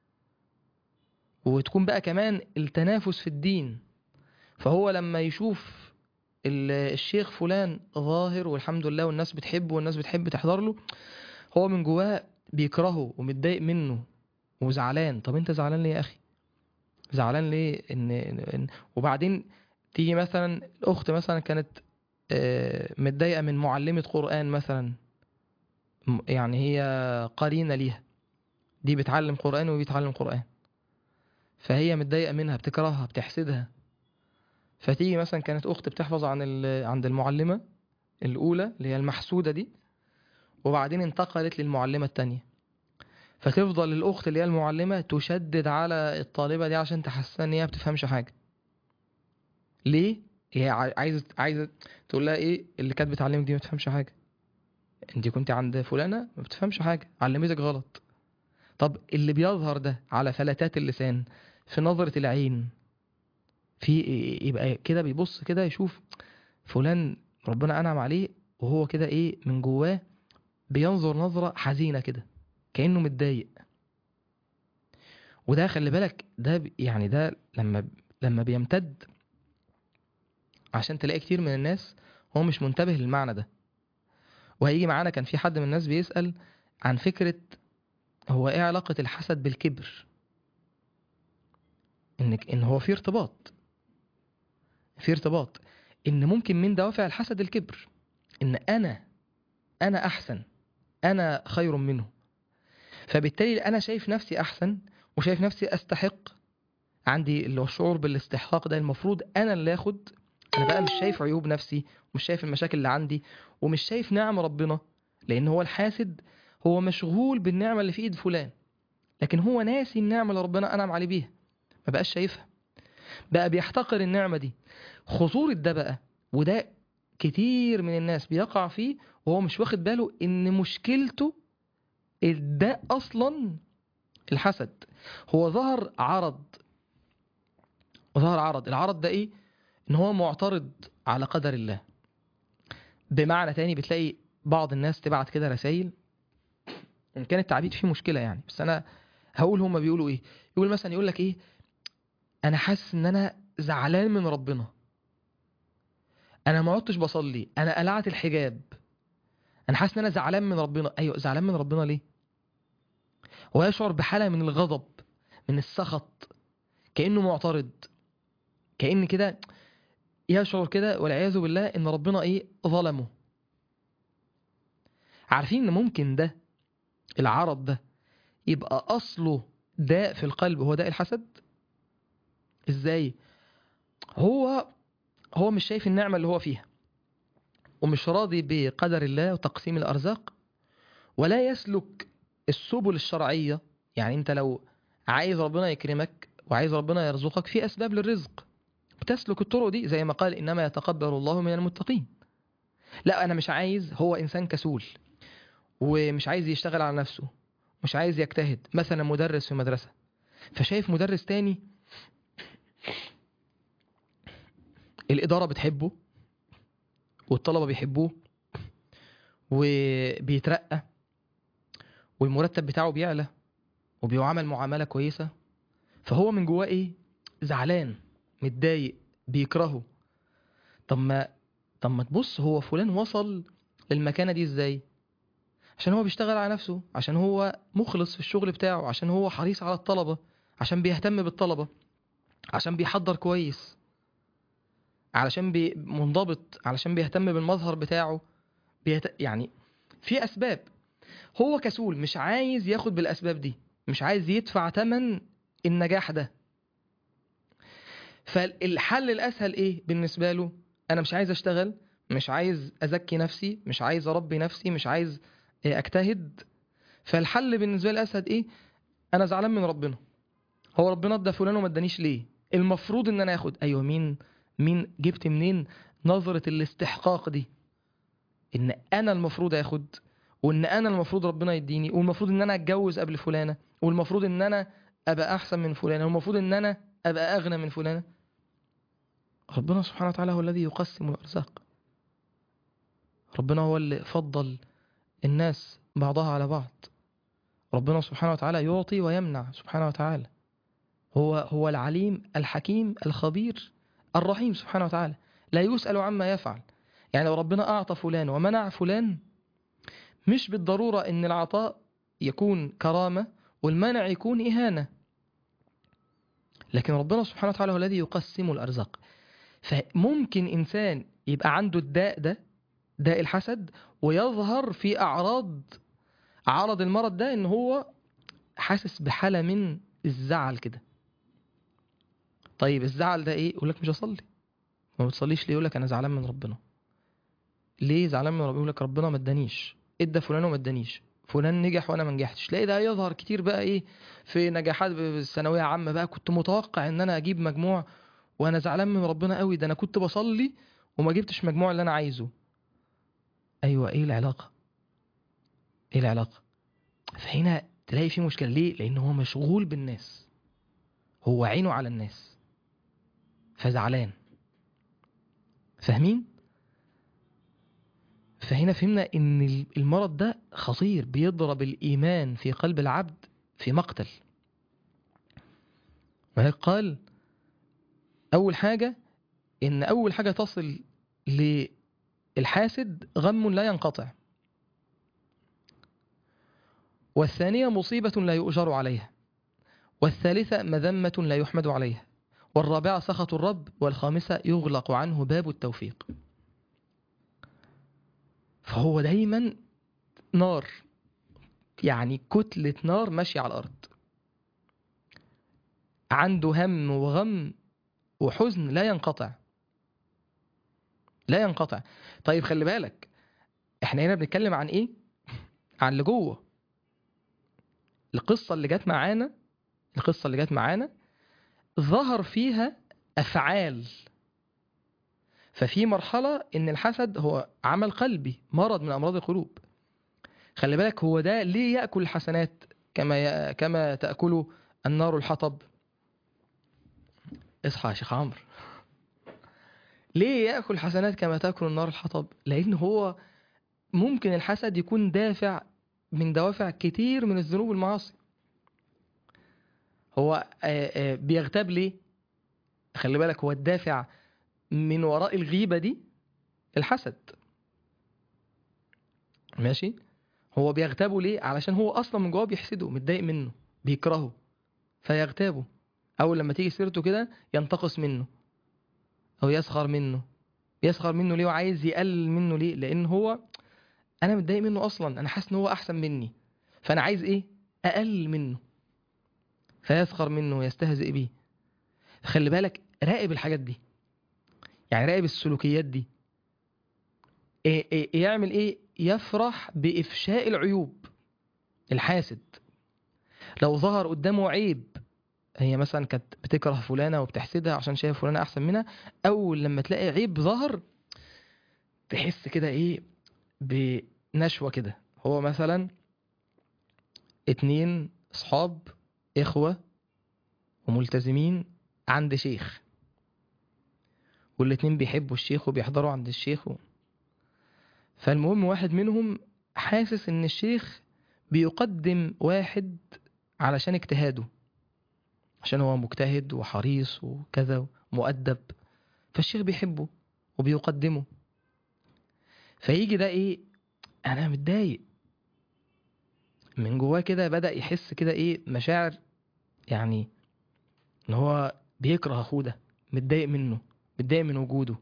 وتكون بقى كمان التنافس في الدين فهو لما يشوف ال- الشيخ فلان ظاهر والحمد لله والناس بتحبه والناس بتحب تحضر له هو من جواه بيكرهه ومتضايق منه وزعلان طب انت زعلان ليه يا اخي زعلان ليه ان, إن وبعدين تيجي مثلا الاخت مثلا كانت آه، متضايقه من معلمه قران مثلا م- يعني هي قرينه ليها دي بتعلم قران وبيتعلم قران فهي متضايقه منها بتكرهها بتحسدها فتيجي مثلا كانت اخت بتحفظ عن ال- عند المعلمه الاولى اللي هي المحسوده دي وبعدين انتقلت للمعلمه التانية فتفضل الاخت اللي هي المعلمه تشدد على الطالبه دي عشان تحسسها ان هي ما بتفهمش حاجه ليه هي عاي- عايزه عايزه تقول لها ايه اللي كانت بتعلمك دي ما بتفهمش حاجه انت كنت عند فلانه ما بتفهمش حاجه علمتك غلط طب اللي بيظهر ده على فلتات اللسان في نظره العين في يبقى كده بيبص كده يشوف فلان ربنا انعم عليه وهو كده ايه من جواه بينظر نظره حزينه كده كانه متضايق وده خلي بالك ده ب- يعني ده لما لما بيمتد عشان تلاقي كتير من الناس هو مش منتبه للمعنى ده وهيجي معانا كان في حد من الناس بيسأل عن فكرة هو ايه علاقة الحسد بالكبر انك ان هو في ارتباط في ارتباط ان ممكن من دوافع الحسد الكبر ان انا انا احسن انا خير منه فبالتالي انا شايف نفسي احسن وشايف نفسي استحق عندي اللي هو الشعور بالاستحقاق ده المفروض انا اللي اخد انا بقى مش شايف عيوب نفسي ومش شايف المشاكل اللي عندي ومش شايف نعم ربنا لان هو الحاسد هو مشغول بالنعمه اللي في ايد فلان لكن هو ناسي النعمه اللي ربنا انعم عليه بيها ما بقاش شايفها بقى بيحتقر النعمه دي خطوره ده بقى وده كتير من الناس بيقع فيه وهو مش واخد باله ان مشكلته ده اصلا الحسد هو ظهر عرض ظهر عرض العرض ده ايه ان هو معترض على قدر الله بمعنى تاني بتلاقي بعض الناس تبعت كده رسائل ان كان التعبير فيه مشكله يعني بس انا هقول هما بيقولوا ايه يقول مثلا يقول لك ايه انا حاسس ان انا زعلان من ربنا انا ما عدتش بصلي انا قلعت الحجاب انا حاسس ان انا زعلان من ربنا ايوه زعلان من ربنا ليه هو يشعر بحاله من الغضب من السخط كانه معترض كان كده يشعر كده والعياذ بالله ان ربنا ايه ظلمه عارفين ان ممكن ده العرض ده يبقى اصله داء في القلب هو داء الحسد ازاي هو هو مش شايف النعمه اللي هو فيها ومش راضي بقدر الله وتقسيم الارزاق ولا يسلك السبل الشرعية يعني انت لو عايز ربنا يكرمك وعايز ربنا يرزقك في أسباب للرزق بتسلك الطرق دي زي ما قال إنما يتقبل الله من المتقين لا أنا مش عايز هو إنسان كسول ومش عايز يشتغل على نفسه مش عايز يجتهد مثلا مدرس في مدرسة فشايف مدرس تاني الإدارة بتحبه والطلبة بيحبوه وبيترقى والمرتب بتاعه بيعلى وبيعامل معاملة كويسة فهو من جواه ايه زعلان متضايق بيكرهه طب ما طب ما تبص هو فلان وصل للمكانة دي ازاي عشان هو بيشتغل على نفسه عشان هو مخلص في الشغل بتاعه عشان هو حريص على الطلبة عشان بيهتم بالطلبة عشان بيحضر كويس علشان بي منضبط علشان بيهتم بالمظهر بتاعه بيهت... يعني في اسباب هو كسول مش عايز ياخد بالاسباب دي مش عايز يدفع تمن النجاح ده فالحل الاسهل ايه بالنسبه له انا مش عايز اشتغل مش عايز ازكي نفسي مش عايز اربي نفسي مش عايز اجتهد فالحل بالنسبه لي الاسهل ايه انا زعلان من ربنا هو ربنا ادى فلان وما ادانيش ليه المفروض ان انا اخد ايوه مين مين جبت منين نظره الاستحقاق دي ان انا المفروض اخد وان انا المفروض ربنا يديني والمفروض ان انا اتجوز قبل فلانه والمفروض ان انا ابقى احسن من فلانه والمفروض ان انا ابقى اغنى من فلانه ربنا سبحانه وتعالى هو الذي يقسم الارزاق ربنا هو اللي فضل الناس بعضها على بعض ربنا سبحانه وتعالى يعطي ويمنع سبحانه وتعالى هو هو العليم الحكيم الخبير الرحيم سبحانه وتعالى لا يسأل عما يفعل يعني لو ربنا أعطى فلان ومنع فلان مش بالضرورة إن العطاء يكون كرامة والمنع يكون إهانة لكن ربنا سبحانه وتعالى هو الذي يقسم الأرزاق فممكن إنسان يبقى عنده الداء ده داء الحسد ويظهر في أعراض عرض المرض ده إن هو حاسس بحالة من الزعل كده طيب الزعل ده إيه؟ يقول لك مش هصلي ما بتصليش ليه؟ يقول لك أنا زعلان من ربنا ليه زعلان من ربنا؟ يقول لك ربنا ما ادانيش ادى فلان وما ادانيش فلان نجح وانا ما نجحتش تلاقي ده يظهر كتير بقى ايه في نجاحات الثانويه عامه بقى كنت متوقع ان انا اجيب مجموع وانا زعلان من ربنا قوي ده انا كنت بصلي وما جبتش مجموع اللي انا عايزه ايوه ايه العلاقه ايه العلاقه فهنا تلاقي في مشكله ليه لان هو مشغول بالناس هو عينه على الناس فزعلان فاهمين فهنا فهمنا ان المرض ده خطير بيضرب الايمان في قلب العبد في مقتل ولذلك قال اول حاجه ان اول حاجه تصل للحاسد غم لا ينقطع والثانيه مصيبه لا يؤجر عليها والثالثه مذمه لا يحمد عليها والرابعه سخط الرب والخامسه يغلق عنه باب التوفيق فهو دايما نار يعني كتلة نار ماشية على الأرض عنده هم وغم وحزن لا ينقطع لا ينقطع طيب خلي بالك احنا هنا بنتكلم عن ايه عن اللي جوه القصة اللي جت معانا القصة اللي جت معانا ظهر فيها أفعال ففي مرحلة إن الحسد هو عمل قلبي مرض من أمراض القلوب خلي بالك هو ده ليه يأكل الحسنات كما ي... كما تأكل النار الحطب اصحى يا شيخ عمرو ليه يأكل الحسنات كما تأكل النار الحطب لأن هو ممكن الحسد يكون دافع من دوافع كتير من الذنوب والمعاصي هو بيغتاب ليه خلي بالك هو الدافع من وراء الغيبة دي الحسد ماشي هو بيغتابه ليه علشان هو اصلا من جواه بيحسده متضايق منه بيكرهه فيغتابه اول لما تيجي سيرته كده ينتقص منه او يسخر منه يسخر منه ليه وعايز يقلل منه ليه لان هو انا متضايق منه اصلا انا حاسس ان هو احسن مني فانا عايز ايه اقل منه فيسخر منه ويستهزئ بيه خلي بالك راقب الحاجات دي يعني راقب السلوكيات دي إيه إيه يعمل ايه يفرح بإفشاء العيوب الحاسد لو ظهر قدامه عيب هي مثلا كانت بتكره فلانة وبتحسدها عشان شايف فلانة أحسن منها أول لما تلاقي عيب ظهر تحس كده إيه بنشوة كده هو مثلا اتنين أصحاب إخوة وملتزمين عند شيخ والاتنين بيحبوا الشيخ وبيحضروا عند الشيخ و... فالمهم واحد منهم حاسس ان الشيخ بيقدم واحد علشان اجتهاده عشان هو مجتهد وحريص وكذا مؤدب فالشيخ بيحبه وبيقدمه فيجي ده ايه انا متضايق من جواه كده بدأ يحس كده ايه مشاعر يعني ان هو بيكره اخوه ده متضايق منه متضايق من وجوده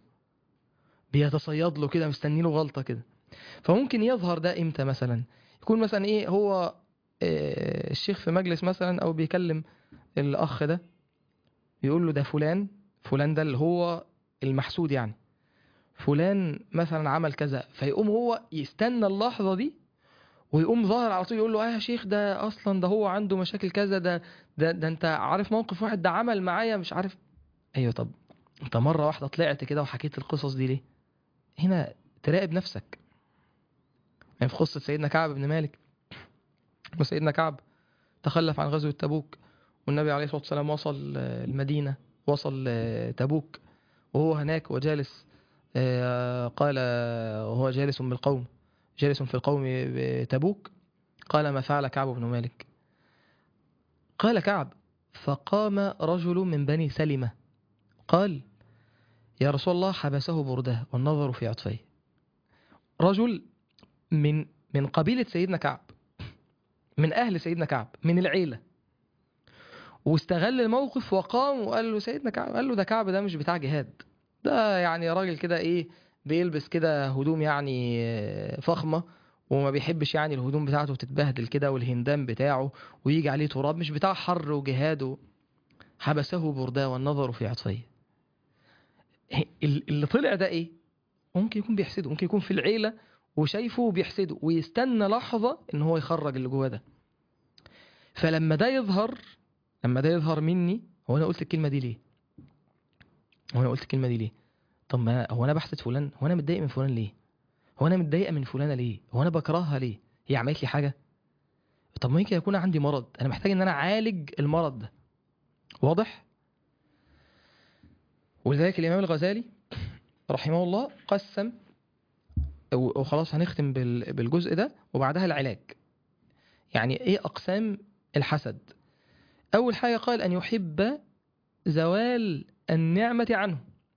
بيتصيد له كده مستني له غلطه كده فممكن يظهر ده امتى مثلا يكون مثلا ايه هو آه، الشيخ في مجلس مثلا او بيكلم الاخ ده يقول له ده فلان فلان ده اللي هو المحسود يعني فلان مثلا عمل كذا فيقوم هو يستنى اللحظه دي ويقوم ظاهر على طول يقول له اه يا شيخ ده اصلا ده هو عنده مشاكل كذا ده ده ده انت عارف موقف واحد ده عمل معايا مش عارف ايوه طب انت مره واحده طلعت كده وحكيت القصص دي ليه هنا تراقب نفسك يعني في قصه سيدنا كعب بن مالك وسيدنا كعب تخلف عن غزوه تبوك والنبي عليه الصلاه والسلام وصل آه، المدينه وصل آه، تبوك وهو هناك وجالس آه، قال وهو جالس بالقوم جالس في القوم بتبوك قال ما فعل كعب بن مالك قال كعب فقام رجل من بني سلمة قال يا رسول الله حبسه برده والنظر في عطفيه رجل من من قبيلة سيدنا كعب من أهل سيدنا كعب من العيلة واستغل الموقف وقام وقال له سيدنا كعب قال له ده كعب ده مش بتاع جهاد ده يعني راجل كده ايه بيلبس كده هدوم يعني آه، فخمة وما بيحبش يعني الهدوم بتاعته تتبهدل كده والهندام بتاعه ويجي عليه تراب مش بتاع حر وجهاد و- حبسه برداه والنظر في عطفيه ال- اللي طلع ده ايه ممكن يكون بيحسده ممكن يكون في العيلة وشايفه بيحسده ويستنى لحظة ان هو يخرج اللي جواه ده فلما ده يظهر لما ده يظهر مني هو انا قلت الكلمة دي ليه هو انا قلت الكلمة دي ليه طب ما هو انا بحسد فلان هو انا متضايق من فلان ليه هو انا متضايقه من فلانه ليه هو انا بكرهها ليه هي عملت لي حاجه طب ما يمكن يكون عندي مرض انا محتاج ان انا اعالج المرض ده واضح ولذلك الامام الغزالي رحمه الله قسم و- وخلاص هنختم بال- بالجزء ده وبعدها العلاج يعني ايه اقسام الحسد اول حاجه قال ان يحب زوال النعمه عنه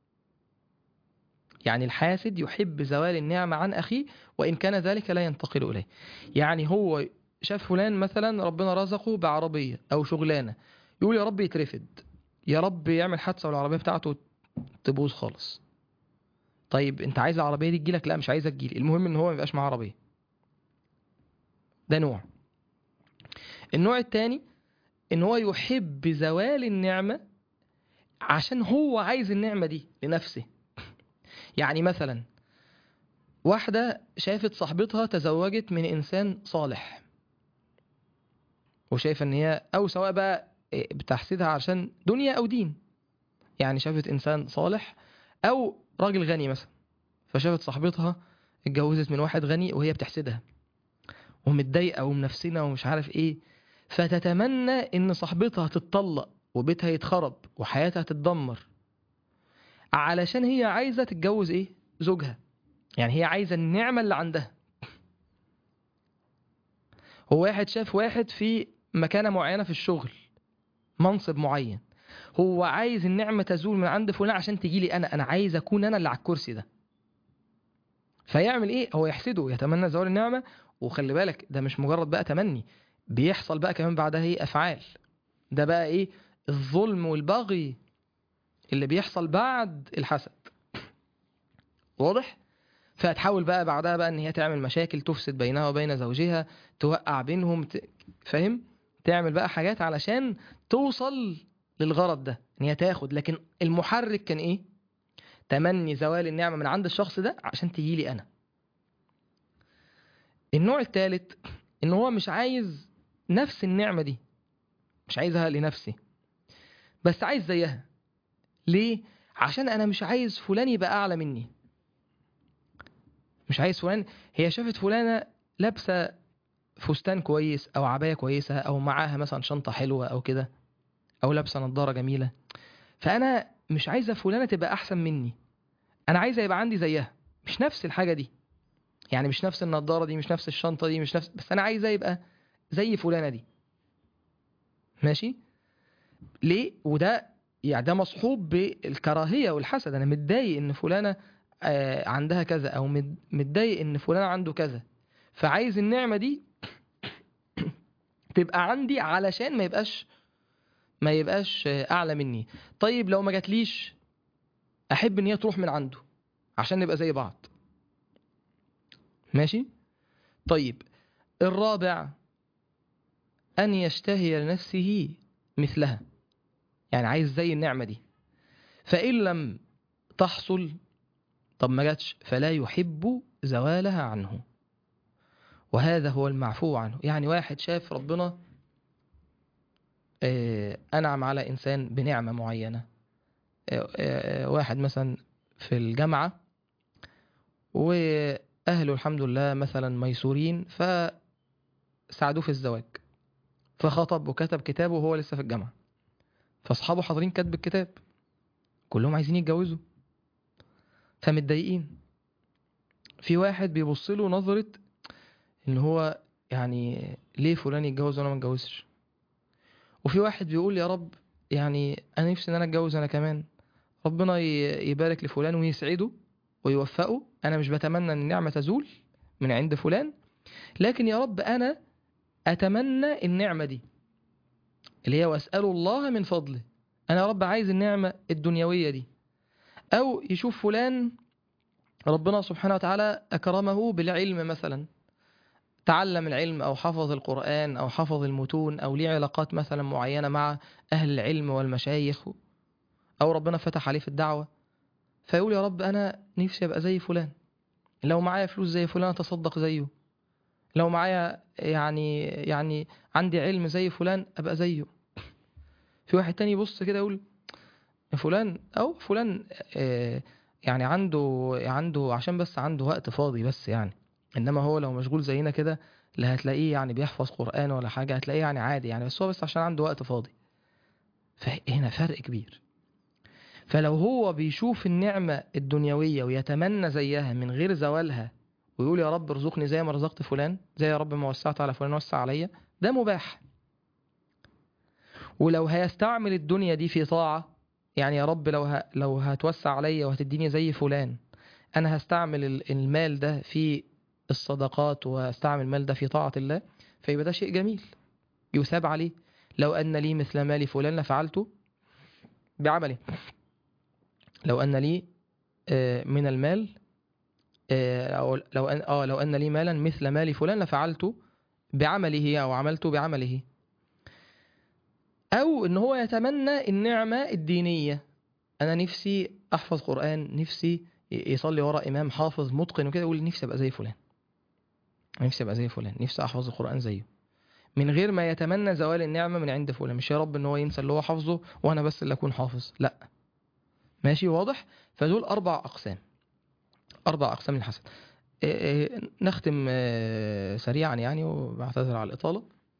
يعني الحاسد يحب زوال النعمة عن أخيه وإن كان ذلك لا ينتقل إليه يعني هو شاف فلان مثلا ربنا رزقه بعربية أو شغلانة يقول يا رب يترفد يا رب يعمل حادثة والعربية بتاعته تبوظ خالص طيب انت عايز العربية دي تجيلك لا مش عايزها تجيلي المهم ان هو ما يبقاش معاه عربية ده نوع النوع التاني ان هو يحب زوال النعمة عشان هو عايز النعمة دي لنفسه يعني مثلا واحدة شافت صاحبتها تزوجت من إنسان صالح وشايفة إن هي أو سواء بقى إيه بتحسدها عشان دنيا أو دين يعني شافت إنسان صالح أو راجل غني مثلا فشافت صاحبتها اتجوزت من واحد غني وهي بتحسدها ومتضايقة ومنفسنة ومش عارف إيه فتتمنى إن صاحبتها تتطلق وبيتها يتخرب وحياتها تتدمر علشان هي عايزة تتجوز ايه زوجها يعني هي عايزة النعمة اللي عندها هو واحد شاف واحد في مكانة معينة في الشغل منصب معين هو عايز النعمة تزول من عند فلان عشان تجي لي انا انا عايز اكون انا اللي على الكرسي ده فيعمل ايه هو يحسده يتمنى زوال النعمة وخلي بالك ده مش مجرد بقى تمني بيحصل بقى كمان بعدها ايه افعال ده بقى ايه الظلم والبغي اللي بيحصل بعد الحسد واضح فهتحاول بقى بعدها بقى ان هي تعمل مشاكل تفسد بينها وبين زوجها توقع بينهم ت... فاهم تعمل بقى حاجات علشان توصل للغرض ده ان هي تاخد لكن المحرك كان ايه تمني زوال النعمة من عند الشخص ده عشان تجيلي انا النوع الثالث ان هو مش عايز نفس النعمة دي مش عايزها لنفسي بس عايز زيها ليه عشان انا مش عايز فلان يبقى اعلى مني مش عايز فلان هي شافت فلانة لابسة فستان كويس او عباية كويسة او معاها مثلا شنطة حلوة او كده او لابسة نظارة جميلة فانا مش عايزة فلانة تبقى احسن مني انا عايزة يبقى عندي زيها مش نفس الحاجة دي يعني مش نفس النضارة دي مش نفس الشنطة دي مش نفس بس أنا عايزة يبقى زي فلانة دي ماشي ليه وده يعني ده مصحوب بالكراهية والحسد أنا متضايق إن فلانة آه، عندها كذا أو مت- متضايق إن فلان عنده كذا فعايز النعمة دي تبقى عندي علشان ما يبقاش ما يبقاش آه، أعلى مني طيب لو ما جاتليش أحب إن هي تروح من عنده عشان نبقى زي بعض ماشي طيب الرابع أن يشتهي لنفسه مثلها يعني عايز زي النعمة دي فإن لم تحصل طب ما جاتش فلا يحب زوالها عنه وهذا هو المعفو عنه يعني واحد شاف ربنا آه، أنعم على إنسان بنعمة معينة آه، آه، واحد مثلا في الجامعة وأهله الحمد لله مثلا ميسورين فساعدوه في الزواج فخطب وكتب كتابه وهو لسه في الجامعة فأصحابه حاضرين كتب الكتاب كلهم عايزين يتجوزوا فمتضايقين في واحد بيبص له نظرة ان هو يعني ليه فلان يتجوز وانا ما اتجوزش وفي واحد بيقول يا رب يعني انا نفسي ان انا اتجوز انا كمان ربنا ي- يبارك لفلان ويسعده ويوفقه انا مش بتمنى ان النعمة تزول من عند فلان لكن يا رب انا اتمنى النعمة دي اللي هي واسأل الله من فضله انا يا رب عايز النعمة الدنيوية دي او يشوف فلان ربنا سبحانه وتعالى اكرمه بالعلم مثلا تعلم العلم او حفظ القرآن او حفظ المتون او ليه علاقات مثلا معينة مع اهل العلم والمشايخ او ربنا فتح عليه في الدعوة فيقول يا رب انا نفسي ابقى زي فلان لو معايا فلوس زي فلان اتصدق زيه لو معايا يعني يعني عندي علم زي فلان ابقى زيه في واحد تاني يبص كده يقول فلان او فلان آه، يعني عنده عنده عشان بس عنده وقت فاضي بس يعني انما هو لو مشغول زينا كده لا هتلاقيه يعني بيحفظ قرآن ولا حاجة هتلاقيه يعني عادي يعني بس هو بس عشان عنده وقت فاضي فهنا فرق كبير فلو هو بيشوف النعمة الدنيوية ويتمنى زيها من غير زوالها ويقول يا رب ارزقني زي ما رزقت فلان زي يا رب ما وسعت على فلان وسع عليا ده مباح ولو هيستعمل الدنيا دي في طاعة يعني يا رب لو ه... لو هتوسع عليا وهتديني زي فلان انا هستعمل ال- المال ده في الصدقات واستعمل المال ده في طاعة الله فيبقى ده شيء جميل يثاب عليه لو ان لي مثل مال فلان لفعلته بعمله لو ان لي آه، من المال آه، او لو ان اه لو ان لي مالا مثل مال فلان لفعلت بعمله او عملت بعمله او ان هو يتمنى النعمة الدينية انا نفسي احفظ قرآن نفسي ي- يصلي وراء امام حافظ متقن وكده يقول نفسي ابقى زي فلان نفسي ابقى زي فلان نفسي احفظ القرآن زيه من غير ما يتمنى زوال النعمة من عند فلان مش يا رب ان هو ينسى اللي هو حافظه وانا بس اللي اكون حافظ لا ماشي واضح فدول اربع اقسام اربع اقسام من الحسد إيه إيه، نختم آه، سريعا يعني وبعتذر على الاطالة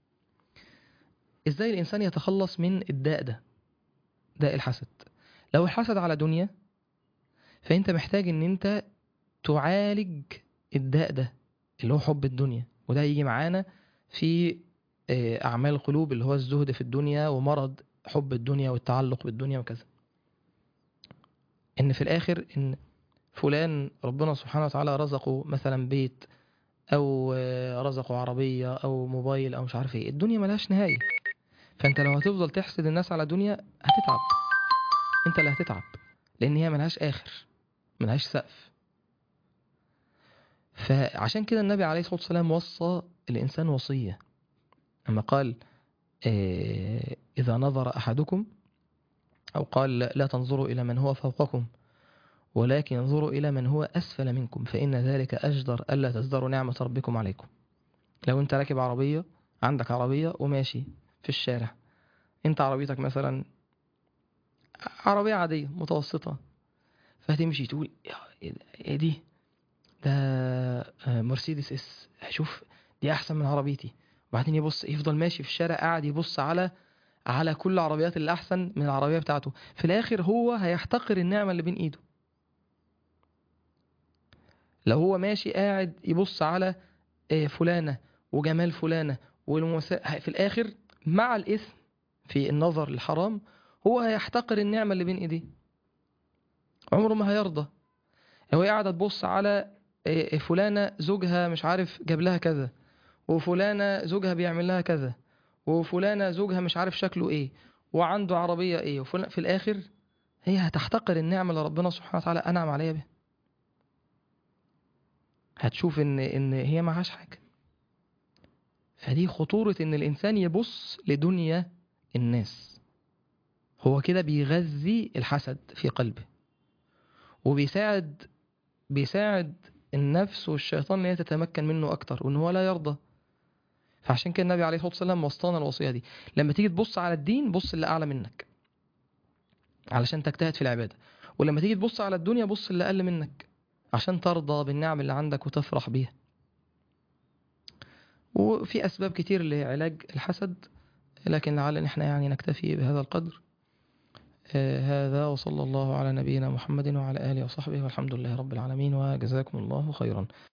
ازاي الانسان يتخلص من الداء ده داء الحسد لو الحسد على دنيا فانت محتاج ان انت تعالج الداء ده اللي هو حب الدنيا وده يجي معانا في آه، اعمال القلوب اللي هو الزهد في الدنيا ومرض حب الدنيا والتعلق بالدنيا وكذا ان في الاخر ان فلان ربنا سبحانه وتعالى رزقه مثلا بيت او آه، رزقه عربية او موبايل او مش عارف ايه الدنيا ملهاش نهاية فانت لو هتفضل تحسد الناس على دنيا هتتعب انت اللي هتتعب لان هي ملهاش اخر ملهاش سقف فعشان كده النبي عليه الصلاة والسلام وصى الإنسان وصية لما قال آه، إذا نظر أحدكم أو قال لا لا تنظروا إلى من هو فوقكم ولكن انظروا إلى من هو أسفل منكم فإن ذلك أجدر ألا تزدروا نعمة ربكم عليكم لو انت راكب عربية عندك عربية وماشي في الشارع انت عربيتك مثلا عربية عادية متوسطة فتمشي تقول يا- ايه دي ده آه، مرسيدس اس هشوف دي احسن من عربيتي وبعدين يبص يفضل ماشي في الشارع قاعد يبص على على كل العربيات اللي احسن من العربية بتاعته في الاخر هو هيحتقر النعمة اللي بين ايده لو هو ماشي قاعد يبص على آه، فلانة وجمال فلانة والمسا... في الاخر مع الاثم في النظر الحرام هو هيحتقر النعمة اللي بين ايديه عمره ما هيرضى هو قاعدة تبص على إيه، فلانة زوجها مش عارف جاب لها كذا وفلانة زوجها بيعمل لها كذا وفلانة زوجها مش عارف شكله ايه وعنده عربية ايه وفلان في الاخر هي هتحتقر النعمة اللي ربنا سبحانه وتعالى انعم عليها بها هتشوف ان ان هي معهاش حاجة فدي خطورة ان الانسان يبص لدنيا الناس هو كده بيغذي الحسد في قلبه وبيساعد بيساعد النفس والشيطان ان هي تتمكن منه اكتر وان هو لا يرضى فعشان كده النبي عليه الصلاه والسلام وصانا الوصيه دي لما تيجي تبص على الدين بص اللي اعلى منك علشان تجتهد في العباده ولما تيجي تبص على الدنيا بص اللي اقل منك عشان ترضى بالنعم اللي عندك وتفرح بيها وفي اسباب كتير لعلاج الحسد لكن لعل ان احنا يعني نكتفي بهذا القدر آه، هذا وصلى الله على نبينا محمد وعلى اله وصحبه والحمد لله رب العالمين وجزاكم الله خيرا